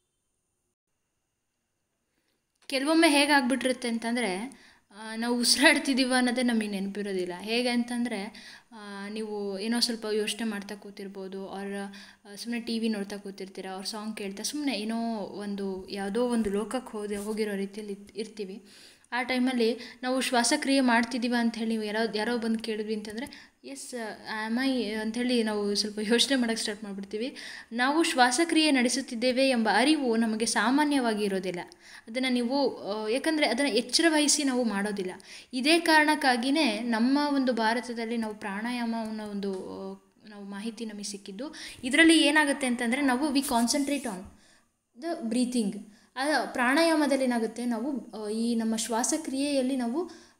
ಕೆಲವೊಮ್ಮೆ ಹೇಗಾಗ್ಬಿಟ್ಟಿರುತ್ತೆ ಅಂತಂದರೆ ನಾವು ಉಸಿರಾಡ್ತಿದ್ದೀವ ಅನ್ನೋದೇ ನಮಗೆ ನೆನಪಿರೋದಿಲ್ಲ ಹೇಗೆ ಅಂತಂದರೆ ನೀವು ಏನೋ ಸ್ವಲ್ಪ ಯೋಚನೆ ಮಾಡ್ತಾ ಕೂತಿರ್ಬೋದು ಅವ್ರ ಸುಮ್ಮನೆ ಟಿ ವಿ ನೋಡ್ತಾ ಕೂತಿರ್ತೀರ ಅವ್ರ ಸಾಂಗ್ ಕೇಳ್ತಾ ಸುಮ್ಮನೆ ಏನೋ ಒಂದು ಯಾವುದೋ ಒಂದು ಲೋಕಕ್ಕೆ ಹೋದ ಹೋಗಿರೋ ರೀತಿಯಲ್ಲಿ ಇತ್- ಇರ್ತೀವಿ ಆ ಟೈಮಲ್ಲಿ ನಾವು ಶ್ವಾಸಕ್ರಿಯೆ ಮಾಡ್ತಿದ್ದೀವ ಅಂಥೇಳಿ ನೀವು ಯಾರೋ ಯಾರೋ ಬಂದು ಕೇಳಿದ್ವಿ ಅಂತಂದರೆ ಎಸ್ ಆಮ್ ಐ ಅಂಥೇಳಿ ನಾವು ಸ್ವಲ್ಪ ಯೋಚನೆ ಮಾಡೋಕ್ಕೆ ಸ್ಟಾರ್ಟ್ ಮಾಡಿಬಿಡ್ತೀವಿ ನಾವು ಶ್ವಾಸಕ್ರಿಯೆ ನಡೆಸುತ್ತಿದ್ದೇವೆ ಎಂಬ ಅರಿವು ನಮಗೆ ಸಾಮಾನ್ಯವಾಗಿ ಇರೋದಿಲ್ಲ ಅದನ್ನು ನೀವು ಆ, ಯಾಕಂದರೆ ಅದನ್ನು ಎಚ್ಚರ ವಹಿಸಿ ನಾವು ಮಾಡೋದಿಲ್ಲ ಇದೇ ಕಾರಣಕ್ಕಾಗಿಯೇ ನಮ್ಮ ಒಂದು ಭಾರತದಲ್ಲಿ ನಾವು ಪ್ರಾಣಾಯಾಮ ಅನ್ನೋ ಒಂದು ಆ, ನಾವು ಮಾಹಿತಿ ನಮಗೆ ಸಿಕ್ಕಿದ್ದು ಇದರಲ್ಲಿ ಏನಾಗುತ್ತೆ ಅಂತಂದರೆ ನಾವು we concentrate on the breathing ಆ ಪ್ರಾಣಾಯಾಮದಲ್ಲಿ ಏನಾಗುತ್ತೆ ನಾವು ಆ, ಈ ನಮ್ಮ ಶ್ವಾಸಕ್ರಿಯೆಯಲ್ಲಿ ನಾವು ಆ,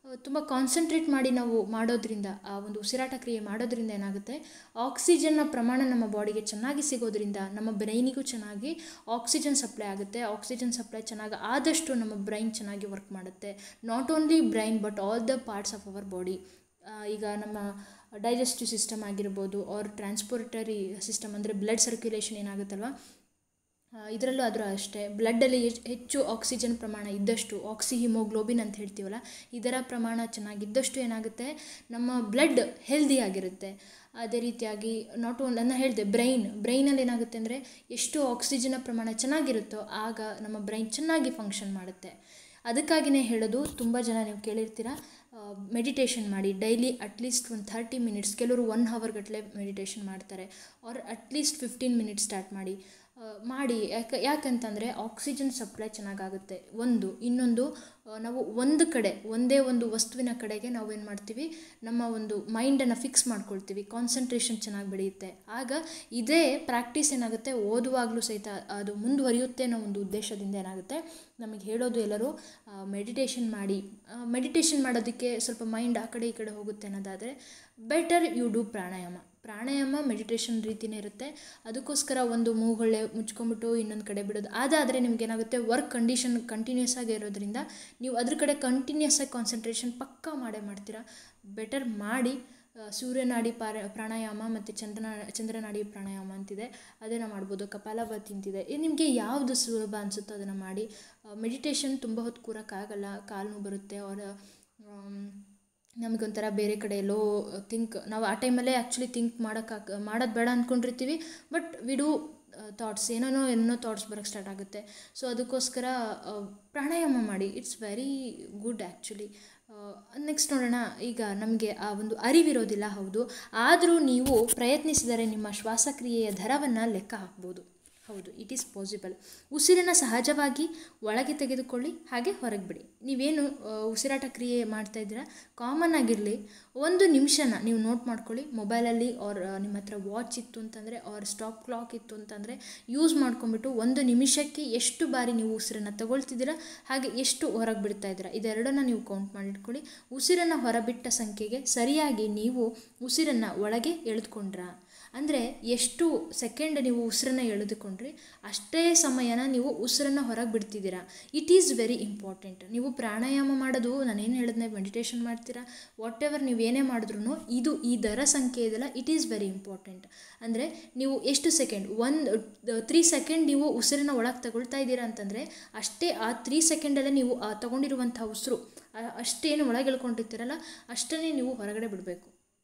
ತುಂಬ ಕಾನ್ಸಂಟ್ರೇಟ್ ಮಾಡಿ ನಾವು ಮಾಡೋದ್ರಿಂದ ಆ ಒಂದು ಉಸಿರಾಟ ಕ್ರಿಯೆ ಮಾಡೋದ್ರಿಂದ ಏನಾಗುತ್ತೆ ಆಕ್ಸಿಜನ್ನ ಪ್ರಮಾಣ ನಮ್ಮ ಬಾಡಿಗೆ ಚೆನ್ನಾಗಿ ಸಿಗೋದ್ರಿಂದ ನಮ್ಮ ಬ್ರೈನಿಗೂ ಚೆನ್ನಾಗಿ ಆಕ್ಸಿಜನ್ ಸಪ್ಲೈ ಆಗುತ್ತೆ ಆಕ್ಸಿಜನ್ ಸಪ್ಲೈ ಚೆನ್ನಾಗಿ ಆದಷ್ಟು ನಮ್ಮ ಬ್ರೈನ್ ಚೆನ್ನಾಗಿ ವರ್ಕ್ ಮಾಡುತ್ತೆ not only brain but all the parts of our body ಈಗ ನಮ್ಮ ಡೈಜೆಸ್ಟಿವ್ ಸಿಸ್ಟಮ್ ಆಗಿರ್ಬೋದು ಆರ್ ಟ್ರಾನ್ಸ್ಪೋರ್ಟರಿ ಸಿಸ್ಟಮ್ ಅಂದರೆ ಬ್ಲಡ್ ಸರ್ಕ್ಯುಲೇಷನ್ ಏನಾಗುತ್ತಲ್ವ ಇದರಲ್ಲೂ ಆದರೂ ಅಷ್ಟೇ ಬ್ಲಡ್ಡಲ್ಲಿ ಹೆಚ್ಚು ಆಕ್ಸಿಜನ್ ಪ್ರಮಾಣ ಇದ್ದಷ್ಟು ಆಕ್ಸಿ ಹಿಮೋಗ್ಲೋಬಿನ್ ಅಂತ ಹೇಳ್ತೀವಲ್ಲ ಇದರ ಪ್ರಮಾಣ ಚೆನ್ನಾಗಿದ್ದಷ್ಟು ಏನಾಗುತ್ತೆ ನಮ್ಮ ಬ್ಲಡ್ ಹೆಲ್ದಿ ಆಗಿರುತ್ತೆ ಅದೇ ರೀತಿಯಾಗಿ ನಾಟ್ ಓನ್ ನಾನು ಹೇಳಿದೆ ಬ್ರೈನ್ ಬ್ರೈನಲ್ಲಿ ಏನಾಗುತ್ತೆ ಅಂದರೆ ಎಷ್ಟು ಆಕ್ಸಿಜನ್ನ ಪ್ರಮಾಣ ಚೆನ್ನಾಗಿರುತ್ತೋ ಆಗ ನಮ್ಮ ಬ್ರೈನ್ ಚೆನ್ನಾಗಿ ಫಂಕ್ಷನ್ ಮಾಡುತ್ತೆ ಅದಕ್ಕಾಗಿಯೇ ಹೇಳೋದು ತುಂಬ ಜನ ನೀವು ಕೇಳಿರ್ತೀರ ಮೆಡಿಟೇಷನ್ ಮಾಡಿ ಡೈಲಿ ಅಟ್ಲೀಸ್ಟ್ ಒಂದು ಥರ್ಟಿ ಮಿನಿಟ್ಸ್ ಕೆಲವರು ಒನ್ ಹವರ್ ಗಟ್ಟಲೆ ಮೆಡಿಟೇಷನ್ ಮಾಡ್ತಾರೆ or at least fifteen minutes start ಮಾಡಿ ಮಾಡಿ ಯಾಕೆ ಯಾಕಂತಂದರೆ ಆಕ್ಸಿಜನ್ ಸಪ್ಲೈ ಚೆನ್ನಾಗಾಗುತ್ತೆ ಒಂದು ಇನ್ನೊಂದು ನಾವು ಒಂದು ಕಡೆ ಒಂದೇ ಒಂದು ವಸ್ತುವಿನ ಕಡೆಗೆ ನಾವು ಏನು ಮಾಡ್ತೀವಿ ನಮ್ಮ ಒಂದು ಮೈಂಡನ್ನು ಫಿಕ್ಸ್ ಮಾಡ್ಕೊಳ್ತೀವಿ ಕಾನ್ಸಂಟ್ರೇಷನ್ ಚೆನ್ನಾಗಿ ಬೆಳೆಯುತ್ತೆ ಆಗ ಇದೇ ಪ್ರಾಕ್ಟೀಸ್ ಏನಾಗುತ್ತೆ ಓದುವಾಗಲೂ ಸಹಿತ ಅದು ಮುಂದುವರಿಯುತ್ತೆ ಅನ್ನೋ ಒಂದು ಉದ್ದೇಶದಿಂದ ಏನಾಗುತ್ತೆ ನಮಗೆ ಹೇಳೋದು ಎಲ್ಲರೂ ಮೆಡಿಟೇಷನ್ ಮಾಡಿ ಮೆಡಿಟೇಷನ್ ಮಾಡೋದಕ್ಕೆ ಸ್ವಲ್ಪ ಮೈಂಡ್ ಆ ಕಡೆ ಈ ಕಡೆ ಹೋಗುತ್ತೆ ಅನ್ನೋದಾದರೆ better you do pranayama pranayama meditation ರೀತಿಯೇ ಇರುತ್ತೆ ಅದಕ್ಕೋಸ್ಕರ ಒಂದು ಮೂಗೊಳ್ಳೆ ಮುಚ್ಕೊಂಬಿಟ್ಟು ಇನ್ನೊಂದು ಕಡೆ ಬಿಡೋದು ಅದಾದರೆ ನಿಮ್ಗೆ ಏನಾಗುತ್ತೆ ವರ್ಕ್ ಕಂಡೀಷನ್ ಕಂಟಿನ್ಯೂಸ್ ಆಗಿ ಇರೋದ್ರಿಂದ ನೀವು ಅದ್ರ ಕಡೆ ಕಂಟಿನ್ಯೂಸ್ ಆಗಿ ಕಾನ್ಸಂಟ್ರೇಷನ್ ಪಕ್ಕಾ ಮಾಡೇ ಮಾಡ್ತೀರಾ ಬೆಟರ್ ಮಾಡಿ ಸೂರ್ಯನಾಡಿ ಪಾರ ಪ್ರಾಣಾಯಾಮ ಮತ್ತು ಚಂದ್ರನಾ ಚಂದ್ರನಾಡಿ ಪ್ರಾಣಾಯಾಮ ಅಂತಿದೆ ಅದನ್ನು ಮಾಡ್ಬೋದು ಕಪಾಲಭಾತಿ ಅಂತಿದೆ ನಿಮಗೆ ಯಾವುದು ಸುಲಭ ಅನಿಸುತ್ತೋ ಅದನ್ನು ಮಾಡಿ ಮೆಡಿಟೇಷನ್ ತುಂಬ ಹೊತ್ತು ಕೂರೋಕ್ಕಾಗಲ್ಲ ಕಾಲು ನೋವು ಬರುತ್ತೆ ಅವರ ನಮಗೊಂಥರ ಬೇರೆ ಕಡೆ ಎಲ್ಲೋ ಥಿಂಕ್ ನಾವು ಆ ಟೈಮಲ್ಲೇ ಆ್ಯಕ್ಚುಲಿ ಥಿಂಕ್ ಮಾಡೋಕ್ಕಾಗ ಮಾಡೋದು ಬೇಡ ಅಂದ್ಕೊಂಡಿರ್ತೀವಿ ಬಟ್ ವಿ ಡೂ ಥಾಟ್ಸ್ ಏನೇನೋ ಏನೋ ಥಾಟ್ಸ್ ಬರೋಕ್ಕೆ ಸ್ಟಾರ್ಟ್ ಆಗುತ್ತೆ ಸೊ ಅದಕ್ಕೋಸ್ಕರ ಪ್ರಾಣಾಯಾಮ ಮಾಡಿ it's very good actually next ನೋಡೋಣ ಈಗ ನಮಗೆ ಆ ಒಂದು ಅರಿವಿರೋದಿಲ್ಲ ಹೌದು ಆದರೂ ನೀವು ಪ್ರಯತ್ನಿಸಿದರೆ ನಿಮ್ಮ ಶ್ವಾಸಕ್ರಿಯೆಯ ದರವನ್ನು ಲೆಕ್ಕ ಹಾಕ್ಬೋದು ಹೌದು ಇಟ್ ಈಸ್ ಪಾಸಿಬಲ್ ಉಸಿರನ್ನು ಸಹಜವಾಗಿ ಒಳಗೆ ತೆಗೆದುಕೊಳ್ಳಿ ಹಾಗೆ ಹೊರಗೆ ಬಿಡಿ ನೀವೇನು ಉಸಿರಾಟ ಕ್ರಿಯೆ ಮಾಡ್ತಾ ಇದ್ದೀರಾ ಕಾಮನ್ ಆಗಿರಲಿ ಒಂದು ನಿಮಿಷನ ನೀವು ನೋಟ್ ಮಾಡ್ಕೊಳ್ಳಿ ಮೊಬೈಲಲ್ಲಿ ಆರ್ ನಿಮ್ಮ ಹತ್ರ ವಾಚ್ ಇತ್ತು ಅಂತಂದರೆ ಆರ್ ಸ್ಟಾಪ್ ಕ್ಲಾಕ್ ಇತ್ತು ಅಂತಂದರೆ ಯೂಸ್ ಮಾಡ್ಕೊಂಬಿಟ್ಟು ಒಂದು ನಿಮಿಷಕ್ಕೆ ಎಷ್ಟು ಬಾರಿ ನೀವು ಉಸಿರನ್ನು ತಗೊಳ್ತಿದ್ದೀರಾ ಹಾಗೆ ಎಷ್ಟು ಹೊರಗೆ ಬಿಡ್ತಾ ಇದ್ದೀರಾ ಇದೆರಡನ್ನ ನೀವು ಕೌಂಟ್ ಮಾಡಿಟ್ಕೊಳ್ಳಿ ಉಸಿರನ್ನು ಹೊರಬಿಟ್ಟ ಸಂಖ್ಯೆಗೆ ಸರಿಯಾಗಿ ನೀವು ಉಸಿರನ್ನು ಒಳಗೆ ಎಳೆದುಕೊಂಡ್ರಾ ಅಂದರೆ ಎಷ್ಟು ಸೆಕೆಂಡ್ ನೀವು ಉಸಿರನ್ನು ಎಳೆದುಕೊಂಡ್ರಿ ಅಷ್ಟೇ ಸಮಯನ ನೀವು ಉಸಿರನ್ನು ಹೊರಗೆ ಬಿಡ್ತಿದ್ದೀರಾ ಇಟ್ ಈಸ್ ವೆರಿ ಇಂಪಾರ್ಟೆಂಟ್ ನೀವು ಪ್ರಾಣಾಯಾಮ ಮಾಡೋದು ನಾನೇನು ಹೇಳಿದ್ನೆ ಮೆಡಿಟೇಷನ್ ಮಾಡ್ತೀರಾ ವಾಟ್ ಎವರ್ ನೀವು ಏನೇ ಮಾಡಿದ್ರು ಇದು ಈ ದರ ಸಂಖ್ಯೆ ಇದೆಲ್ಲ ಇಟ್ ಈಸ್ ವೆರಿ ಇಂಪಾರ್ಟೆಂಟ್ ಅಂದರೆ ನೀವು ಎಷ್ಟು ಸೆಕೆಂಡ್ ಒಂದು ತ್ರೀ ಸೆಕೆಂಡ್ ನೀವು ಉಸಿರನ್ನ ಒಳಗೆ ತಗೊಳ್ತಾ ಇದ್ದೀರಾ ಅಂತಂದರೆ ಅಷ್ಟೇ ಆ ತ್ರೀ ಸೆಕೆಂಡಲ್ಲೇ ನೀವು ತಗೊಂಡಿರುವಂಥ ಉಸಿರು ಅಷ್ಟೇನು ಒಳಗೆ ಎಳ್ಕೊಂಡಿರ್ತೀರಲ್ಲ ಅಷ್ಟನ್ನೇ ನೀವು ಹೊರಗಡೆ ಬಿಡಬೇಕು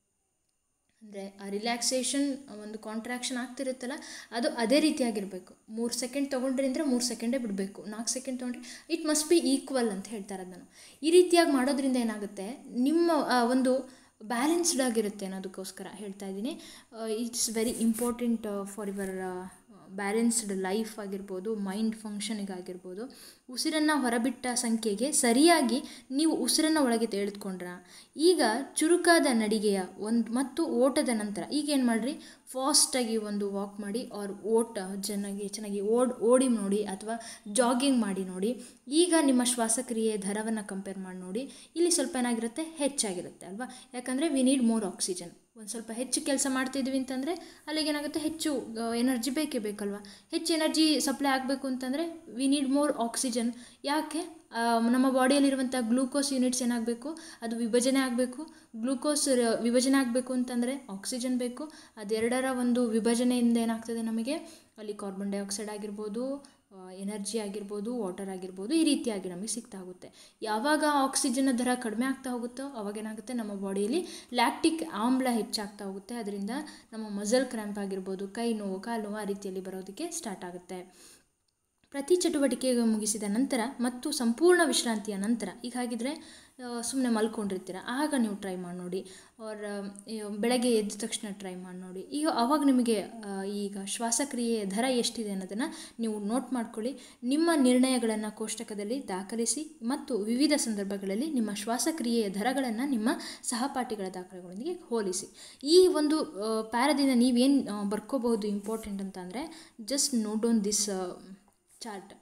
ಅಂದರೆ ಆ ರಿಲ್ಯಾಕ್ಸೇಷನ್ ಒಂದು ಕಾಂಟ್ರಾಕ್ಷನ್ ಆಗ್ತಿರುತ್ತಲ್ಲ ಅದು ಅದೇ ರೀತಿಯಾಗಿರಬೇಕು ಮೂರು ಸೆಕೆಂಡ್ ತೊಗೊಂಡ್ರಿ ಅಂದರೆ ಮೂರು ಸೆಕೆಂಡೇ ಬಿಡಬೇಕು ನಾಲ್ಕು ಸೆಕೆಂಡ್ ತೊಗೊಂಡ್ರಿ ಇಟ್ ಮಸ್ಟ್ ಬಿ ಈಕ್ವಲ್ ಅಂತ ಹೇಳ್ತಾರೆ ನಾನು ಈ ರೀತಿಯಾಗಿ ಮಾಡೋದ್ರಿಂದ ಏನಾಗುತ್ತೆ ನಿಮ್ಮ ಒಂದು ಬ್ಯಾಲೆನ್ಸ್ಡ್ ಆಗಿರುತ್ತೆ ಅನ್ನೋದಕ್ಕೋಸ್ಕರ ಹೇಳ್ತಾ ಇದ್ದೀನಿ it's very important for your balanced life ಆಗಿರ್ಬೋದು ಮೈಂಡ್ ಫಂಕ್ಷನಿಗಾಗಿರ್ಬೋದು ಉಸಿರನ್ನು ಹೊರಬಿಟ್ಟ ಸಂಖ್ಯೆಗೆ ಸರಿಯಾಗಿ ನೀವು ಉಸಿರನ್ನು ಒಳಗೆ ತೆಗೆದುಕೊಂಡ್ರ ಈಗ ಚುರುಕಾದ ನಡಿಗೆಯ ಒಂದು ಮತ್ತು ಓಟದ ನಂತರ ಈಗ ಏನು ಮಾಡಿರಿ ಫಾಸ್ಟಾಗಿ ಒಂದು ವಾಕ್ ಮಾಡಿ ಆರ್ ಓಟ ಚೆನ್ನಾಗಿ ಚೆನ್ನಾಗಿ ಓಡ್ ಓಡಿ ನೋಡಿ ಅಥವಾ ಜಾಗಿಂಗ್ ಮಾಡಿ ನೋಡಿ ಈಗ ನಿಮ್ಮ ಶ್ವಾಸಕ್ರಿಯೆ ದರವನ್ನು ಕಂಪೇರ್ ಮಾಡಿ ನೋಡಿ ಇಲ್ಲಿ ಸ್ವಲ್ಪ ಏನಾಗಿರುತ್ತೆ ಹೆಚ್ಚಾಗಿರುತ್ತೆ ಅಲ್ವಾ ಯಾಕಂದರೆ ವಿ ನೀಡ್ ಮೋರ್ ಆಕ್ಸಿಜನ್ ಒಂದು ಸ್ವಲ್ಪ ಹೆಚ್ಚು ಕೆಲಸ ಮಾಡ್ತಿದ್ವಿ ಅಂತಂದರೆ ಅಲ್ಲಿಗೆ ಏನಾಗುತ್ತೆ ಹೆಚ್ಚು ಎನರ್ಜಿ ಬೇಕೇ ಬೇಕಲ್ವ ಹೆಚ್ಚು ಎನರ್ಜಿ ಸಪ್ಲೈ ಆಗಬೇಕು ಅಂತಂದರೆ ವಿ ನೀಡ್ ಮೋರ್ ಆಕ್ಸಿಜನ್ ಯಾಕೆ ನಮ್ಮ ಬಾಡಿಯಲ್ಲಿರುವಂಥ ಗ್ಲೂಕೋಸ್ ಯೂನಿಟ್ಸ್ ಏನಾಗಬೇಕು ಅದು ವಿಭಜನೆ ಆಗಬೇಕು ಗ್ಲೂಕೋಸ್ ವಿಭಜನೆ ಆಗಬೇಕು ಅಂತಂದರೆ ಆಕ್ಸಿಜನ್ ಬೇಕು ಅದೆರಡರ ಒಂದು ವಿಭಜನೆಯಿಂದ ಏನಾಗ್ತದೆ ನಮಗೆ ಅಲ್ಲಿ ಕಾರ್ಬನ್ ಡೈಆಕ್ಸೈಡ್ ಆಗಿರ್ಬೋದು ಎನರ್ಜಿ ಆಗಿರ್ಬೋದು ವಾಟರ್ ಆಗಿರ್ಬೋದು ಈ ರೀತಿಯಾಗಿ ನಮಗೆ ಸಿಗ್ತಾ ಹೋಗುತ್ತೆ ಯಾವಾಗ ಆಕ್ಸಿಜನ್ ದರ ಕಡಿಮೆ ಆಗ್ತಾ ಹೋಗುತ್ತೋ ಅವಾಗ ಏನಾಗುತ್ತೆ ನಮ್ಮ ಬಾಡಿಯಲ್ಲಿ ಲ್ಯಾಕ್ಟಿಕ್ ಆಮ್ಲ ಹೆಚ್ಚಾಗ್ತಾ ಹೋಗುತ್ತೆ ಅದರಿಂದ ನಮ್ಮ ಮಸಲ್ ಕ್ರ್ಯಾಂಪ್ ಆಗಿರ್ಬೋದು ಕೈ ನೋವು ಕಾಲು ನೋವು ಆ ರೀತಿಯಲ್ಲಿ ಬರೋದಕ್ಕೆ ಸ್ಟಾರ್ಟ್ ಆಗುತ್ತೆ ಪ್ರತಿ ಚಟುವಟಿಕೆ ಮುಗಿಸಿದ ನಂತರ ಮತ್ತು ಸಂಪೂರ್ಣ ವಿಶ್ರಾಂತಿಯ ನಂತರ ಈಗ ಹಾಗಿದ್ರೆ ಸುಮ್ಮನೆ ಮಲ್ಕೊಂಡಿರ್ತೀರ ಆಗ ನೀವು ಟ್ರೈ ಮಾಡಿ ನೋಡಿ ಅವ್ರ ಬೆಳಗ್ಗೆ ಎದ್ದ ತಕ್ಷಣ ಟ್ರೈ ಮಾಡಿ ನೋಡಿ ಈಗ ಅವಾಗ ನಿಮಗೆ ಈಗ ಶ್ವಾಸಕ್ರಿಯೆಯ ದರ ಎಷ್ಟಿದೆ ಅನ್ನೋದನ್ನು ನೀವು ನೋಟ್ ಮಾಡ್ಕೊಳ್ಳಿ ನಿಮ್ಮ ನಿರ್ಣಯಗಳನ್ನು ಕೋಷ್ಟಕದಲ್ಲಿ ದಾಖಲಿಸಿ ಮತ್ತು ವಿವಿಧ ಸಂದರ್ಭಗಳಲ್ಲಿ ನಿಮ್ಮ ಶ್ವಾಸಕ್ರಿಯೆಯ ದರಗಳನ್ನು ನಿಮ್ಮ ಸಹಪಾಠಿಗಳ ದಾಖಲೆಗಳೊಂದಿಗೆ ಹೋಲಿಸಿ ಈ ಒಂದು ಪ್ಯಾರದಿಂದ ನೀವೇನು ಬರ್ಕೋಬಹುದು ಇಂಪಾರ್ಟೆಂಟ್ ಅಂತ ಅಂದರೆ just note on this chart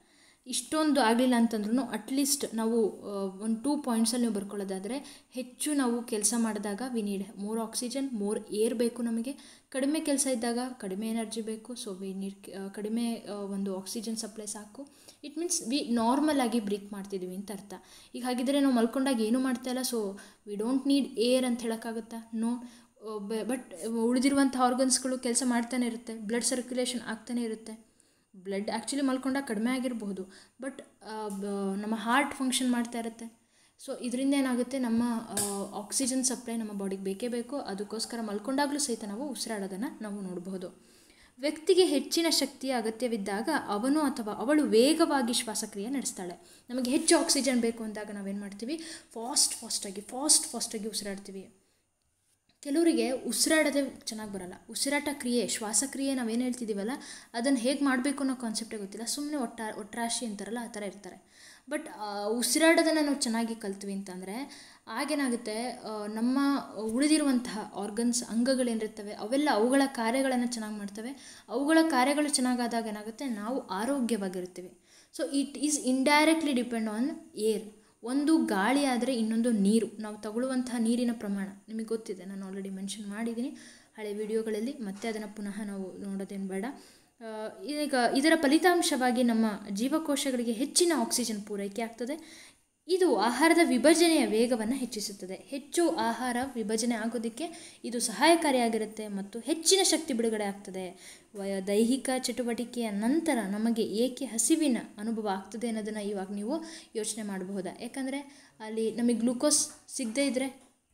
ಇಷ್ಟೊಂದು ಆಗಲಿಲ್ಲ ಅಂತಂದ್ರೂ ಅಟ್ಲೀಸ್ಟ್ ನಾವು ಒಂದು ಟೂ ಪಾಯಿಂಟ್ಸಲ್ಲಿ ನೀವು ಬರ್ಕೊಳ್ಳೋದಾದರೆ ಹೆಚ್ಚು ನಾವು ಕೆಲಸ ಮಾಡಿದಾಗ we need more oxygen more air ಬೇಕು ನಮಗೆ ಕಡಿಮೆ ಕೆಲಸ ಇದ್ದಾಗ ಕಡಿಮೆ ಎನರ್ಜಿ ಬೇಕು ಸೊ ವಿ ನೀಡ್ ಕಡಿಮೆ ಆ, ಒಂದು ಆಕ್ಸಿಜನ್ ಸಪ್ಲೈ ಸಾಕು ಇಟ್ ಮೀನ್ಸ್ ವಿ ನಾರ್ಮಲ್ ಆಗಿ ಬ್ರೀತ್ ಮಾಡ್ತಿದ್ವಿ ಅಂತ ಅರ್ಥ ಈಗ ಹಾಗಿದ್ರೆ ನಾವು ಮಲ್ಕೊಂಡಾಗ ಏನೂ ಮಾಡ್ತಾ ಇಲ್ಲ so we don't need air ಅಂತ ಹೇಳೋಕ್ಕಾಗುತ್ತಾ ನೋ ಬಟ್ ಉಳಿದಿರುವಂಥ ಆರ್ಗನ್ಸ್ಗಳು ಕೆಲಸ ಮಾಡ್ತಾನೆ ಇರುತ್ತೆ ಬ್ಲಡ್ ಸರ್ಕ್ಯುಲೇಷನ್ ಆಗ್ತಾನೆ ಇರುತ್ತೆ ಬ್ಲಡ್ ಆ್ಯಕ್ಚುಲಿ ಮಲ್ಕೊಂಡಾಗ ಕಡಿಮೆ ಆಗಿರಬಹುದು ಬಟ್ ನಮ್ಮ ಹಾರ್ಟ್ ಫಂಕ್ಷನ್ ಮಾಡ್ತಾ ಇರುತ್ತೆ ಸೊ ಇದರಿಂದ ಏನಾಗುತ್ತೆ ನಮ್ಮ ಆಕ್ಸಿಜನ್ ಸಪ್ಲೈ ನಮ್ಮ ಬಾಡಿಗೆ ಬೇಕೇ ಬೇಕು ಅದಕ್ಕೋಸ್ಕರ ಮಲ್ಕೊಂಡಾಗಲೂ ಸಹಿತ ನಾವು ಉಸಿರಾಡೋದನ್ನು ನಾವು ನೋಡಬಹುದು ವ್ಯಕ್ತಿಗೆ ಹೆಚ್ಚಿನ ಶಕ್ತಿಯ ಅಗತ್ಯವಿದ್ದಾಗ ಅವನು ಅಥವಾ ಅವಳು ವೇಗವಾಗಿ ಶ್ವಾಸಕ್ರಿಯೆ ನಡೆಸ್ತಾಳೆ ನಮಗೆ ಹೆಚ್ಚು ಆಕ್ಸಿಜನ್ ಬೇಕು ಅಂದಾಗ ನಾವೇನು ಮಾಡ್ತೀವಿ ಫಾಸ್ಟ್ ಫಾಸ್ಟಾಗಿ ಫಾಸ್ಟ್ ಫಾಸ್ಟಾಗಿ ಉಸಿರಾಡ್ತೀವಿ ಕೆಲವರಿಗೆ ಉಸಿರಾಡೋದೇ ಚೆನ್ನಾಗಿ ಬರಲ್ಲ ಉಸಿರಾಟ ಕ್ರಿಯೆ ಶ್ವಾಸಕ್ರಿಯೆ ನಾವೇನು ಹೇಳ್ತಿದ್ದೀವಲ್ಲ ಅದನ್ನು ಹೇಗೆ ಮಾಡಬೇಕು ಅನ್ನೋ ಕಾನ್ಸೆಪ್ಟೇ ಗೊತ್ತಿಲ್ಲ ಸುಮ್ಮನೆ ಒಟ್ಟ ಒಟ್ರಾಶಿ ಅಂತಾರಲ್ಲ ಆ ಥರ ಇರ್ತಾರೆ ಬಟ್ ಉಸಿರಾಡೋದನ್ನು ನಾವು ಚೆನ್ನಾಗಿ ಕಲ್ತ್ವಿ ಅಂತಂದರೆ ಆಗೇನಾಗುತ್ತೆ ಆ, ನಮ್ಮ ಉಳಿದಿರುವಂತಹ ಆರ್ಗನ್ಸ್ ಅಂಗಗಳೇನಿರ್ತವೆ ಅವೆಲ್ಲ ಅವುಗಳ ಕಾರ್ಯಗಳನ್ನು ಚೆನ್ನಾಗಿ ಮಾಡ್ತವೆ ಅವುಗಳ ಕಾರ್ಯಗಳು ಚೆನ್ನಾಗಾದಾಗ ಏನಾಗುತ್ತೆ ನಾವು ಆರೋಗ್ಯವಾಗಿರ್ತೀವಿ so it is indirectly depend on air ಒಂದು ಗಾಳಿ ಆದರೆ ಇನ್ನೊಂದು ನೀರು ನಾವು ತಗೊಳ್ಳುವಂತಹ ನೀರಿನ ಪ್ರಮಾಣ ನಿಮಗೆ ಗೊತ್ತಿದೆ ನಾನು ಆಲ್ರೆಡಿ ಮೆನ್ಷನ್ ಮಾಡಿದ್ದೀನಿ ಹಳೆ ವಿಡಿಯೋಗಳಲ್ಲಿ ಮತ್ತೆ ಅದನ್ನು ಪುನಃ ನಾವು ನೋಡೋದೇನು ಬೇಡ ಆ, ಈಗ ಇದರ ಫಲಿತಾಂಶವಾಗಿ ನಮ್ಮ ಜೀವಕೋಶಗಳಿಗೆ ಹೆಚ್ಚಿನ ಆಕ್ಸಿಜನ್ ಪೂರೈಕೆ ಆಗ್ತದೆ ಇದು ಆಹಾರದ ವಿಭಜನೆಯ ವೇಗವನ್ನು ಹೆಚ್ಚಿಸುತ್ತದೆ ಹೆಚ್ಚು ಆಹಾರ ವಿಭಜನೆ ಆಗೋದಕ್ಕೆ ಇದು ಸಹಾಯಕಾರಿಯಾಗಿರುತ್ತೆ ಮತ್ತು ಹೆಚ್ಚಿನ ಶಕ್ತಿ ಬಿಡುಗಡೆ ಆಗ್ತದೆ ವಯ ದೈಹಿಕ ಚಟುವಟಿಕೆಯ ನಂತರ ನಮಗೆ ಏಕೆ ಹಸಿವಿನ ಅನುಭವ ಆಗ್ತದೆ ಅನ್ನೋದನ್ನು ಇವಾಗ ನೀವು ಯೋಚನೆ ಮಾಡಬಹುದಾ ಯಾಕಂದರೆ ಅಲ್ಲಿ ನಮಗೆ ಗ್ಲೂಕೋಸ್ ಸಿಗದೇ ಇದ್ದರೆ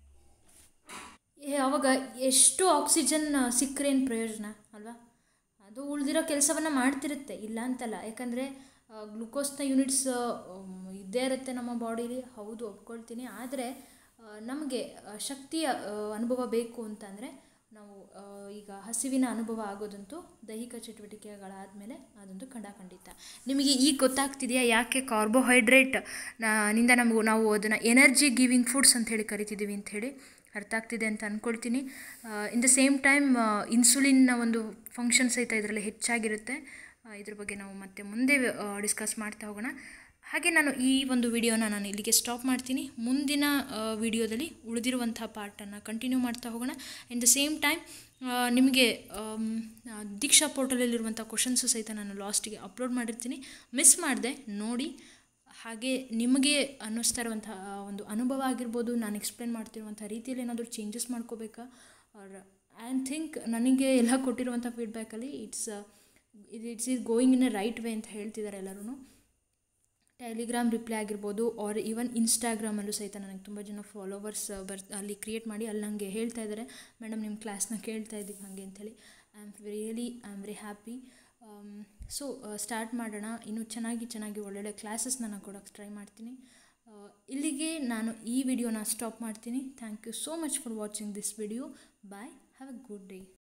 ಅವಾಗ ಎಷ್ಟು ಆಕ್ಸಿಜನ್ ಸಿಕ್ಕರೆ ಏನು ಪ್ರಯೋಜನ ಅಲ್ವಾ ಅದು ಉಳಿದಿರೋ ಕೆಲಸವನ್ನು ಮಾಡ್ತಿರುತ್ತೆ ಇಲ್ಲ ಅಂತಲ್ಲ ಯಾಕಂದರೆ ಗ್ಲುಕೋಸ್ನ ಯೂನಿಟ್ಸ್ ಇದ್ದೇ ಇರುತ್ತೆ ನಮ್ಮ ಬಾಡೀಲಿ ಹೌದು ಒಪ್ಕೊಳ್ತೀನಿ ಆದರೆ ನಮಗೆ ಶಕ್ತಿಯ ಆ, ಅನುಭವ ಬೇಕು ಅಂತಂದರೆ ನಾವು ಆ, ಈಗ ಹಸಿವಿನ ಅನುಭವ ಆಗೋದಂತೂ ದೈಹಿಕ ಚಟುವಟಿಕೆಗಳಾದಮೇಲೆ ಅದಂತೂ ಖಂಡಾಖಂಡಿತ ನಿಮಗೆ ಈಗ ಗೊತ್ತಾಗ್ತಿದೆಯಾ ಯಾಕೆ ಕಾರ್ಬೋಹೈಡ್ರೇಟ್ ನಿಂದ ನಮಗೂ ನಾವು ಅದನ್ನು ಎನರ್ಜಿ ಗಿವಿಂಗ್ ಫುಡ್ಸ್ ಅಂತ ಹೇಳಿ ಕರಿತಿದ್ದೀವಿ ಅಂತ ಹೇಳಿ ಅರ್ಥ ಆಗ್ತಿದೆ ಅಂತ ಅಂದ್ಕೊಳ್ತೀನಿ ಇನ್ ದ ಸೇಮ್ ಟೈಮ್ ಇನ್ಸುಲಿನ್ನ ಒಂದು ಫಂಕ್ಷನ್ ಸಹಿತ ಇದರಲ್ಲಿ ಹೆಚ್ಚಾಗಿರುತ್ತೆ ಆ, ಇದ್ರ ಬಗ್ಗೆ ನಾವು ಮತ್ತೆ ಮುಂದೆ ಡಿಸ್ಕಸ್ ಮಾಡ್ತಾ ಹೋಗೋಣ ಹಾಗೆ ನಾನು ಈ ಒಂದು ವಿಡಿಯೋನ ನಾನು ಇಲ್ಲಿಗೆ ಸ್ಟಾಪ್ ಮಾಡ್ತೀನಿ ಮುಂದಿನ ವಿಡಿಯೋದಲ್ಲಿ ಉಳಿದಿರುವಂಥ ಪಾರ್ಟನ್ನು ಕಂಟಿನ್ಯೂ ಮಾಡ್ತಾ ಹೋಗೋಣ ಇನ್ ದ ಸೇಮ್ ಟೈಮ್ ನಿಮಗೆ ಆಮ್, ಆ, ದೀಕ್ಷಾ ಪೋರ್ಟಲಲ್ಲಿರುವಂಥ ಕ್ವಶನ್ಸು ಸಹಿತ ನಾನು ಲಾಸ್ಟಿಗೆ ಅಪ್ಲೋಡ್ ಮಾಡಿರ್ತೀನಿ ಮಿಸ್ ಮಾಡಿದೆ ನೋಡಿ ಹಾಗೆ ನಿಮಗೆ ಅನ್ನಿಸ್ತಾ ಇರುವಂಥ ಒಂದು ಅನುಭವ ಆಗಿರ್ಬೋದು ನಾನು ಎಕ್ಸ್ಪ್ಲೇನ್ ಮಾಡ್ತಿರುವಂಥ ರೀತಿಯಲ್ಲಿ ಏನಾದರೂ ಚೇಂಜಸ್ ಮಾಡ್ಕೋಬೇಕಾ ಆರ್ ಐ ಥಿಂಕ್ ನನಗೆ ಎಲ್ಲ ಕೊಟ್ಟಿರುವಂಥ ಫೀಡ್ಬ್ಯಾಕಲ್ಲಿ it's it's is going in a right way ಅಂತ ಹೇಳ್ತಿದ್ದಾರೆ ಎಲ್ಲರೂ ಟೆಲಿಗ್ರಾಮ್ ರಿಪ್ಲೈ ಆಗಿರ್ಬೋದು ಆರ್ ಈವನ್ ಇನ್ಸ್ಟಾಗ್ರಾಮಲ್ಲೂ ಸಹಿತ ನನಗೆ ತುಂಬ ಜನ ಫಾಲೋವರ್ಸ್ ಬರ್ ಅಲ್ಲಿ ಕ್ರಿಯೇಟ್ ಮಾಡಿ ಅಲ್ಲಿ ನನಗೆ ಹೇಳ್ತಾ ಇದ್ದಾರೆ ಮೇಡಮ್ ನಿಮ್ಮ ಕ್ಲಾಸ್ನ ಕೇಳ್ತಾ ಇದ್ದೀವಿ ಹಾಗೆ ಅಂಥೇಳಿ I am really I am very happy so start ಮಾಡೋಣ ಇನ್ನೂ ಚೆನ್ನಾಗಿ ಚೆನ್ನಾಗಿ ಒಳ್ಳೊಳ್ಳೆ ಕ್ಲಾಸಸ್ನ ನಾನು ಕೊಡೋಕ್ಕೆ ಟ್ರೈ ಮಾಡ್ತೀನಿ ಆ, ಇಲ್ಲಿಗೆ ನಾನು ಈ ವಿಡಿಯೋನ ಸ್ಟಾಪ್ ಮಾಡ್ತೀನಿ thank you so much for watching this video bye have a good day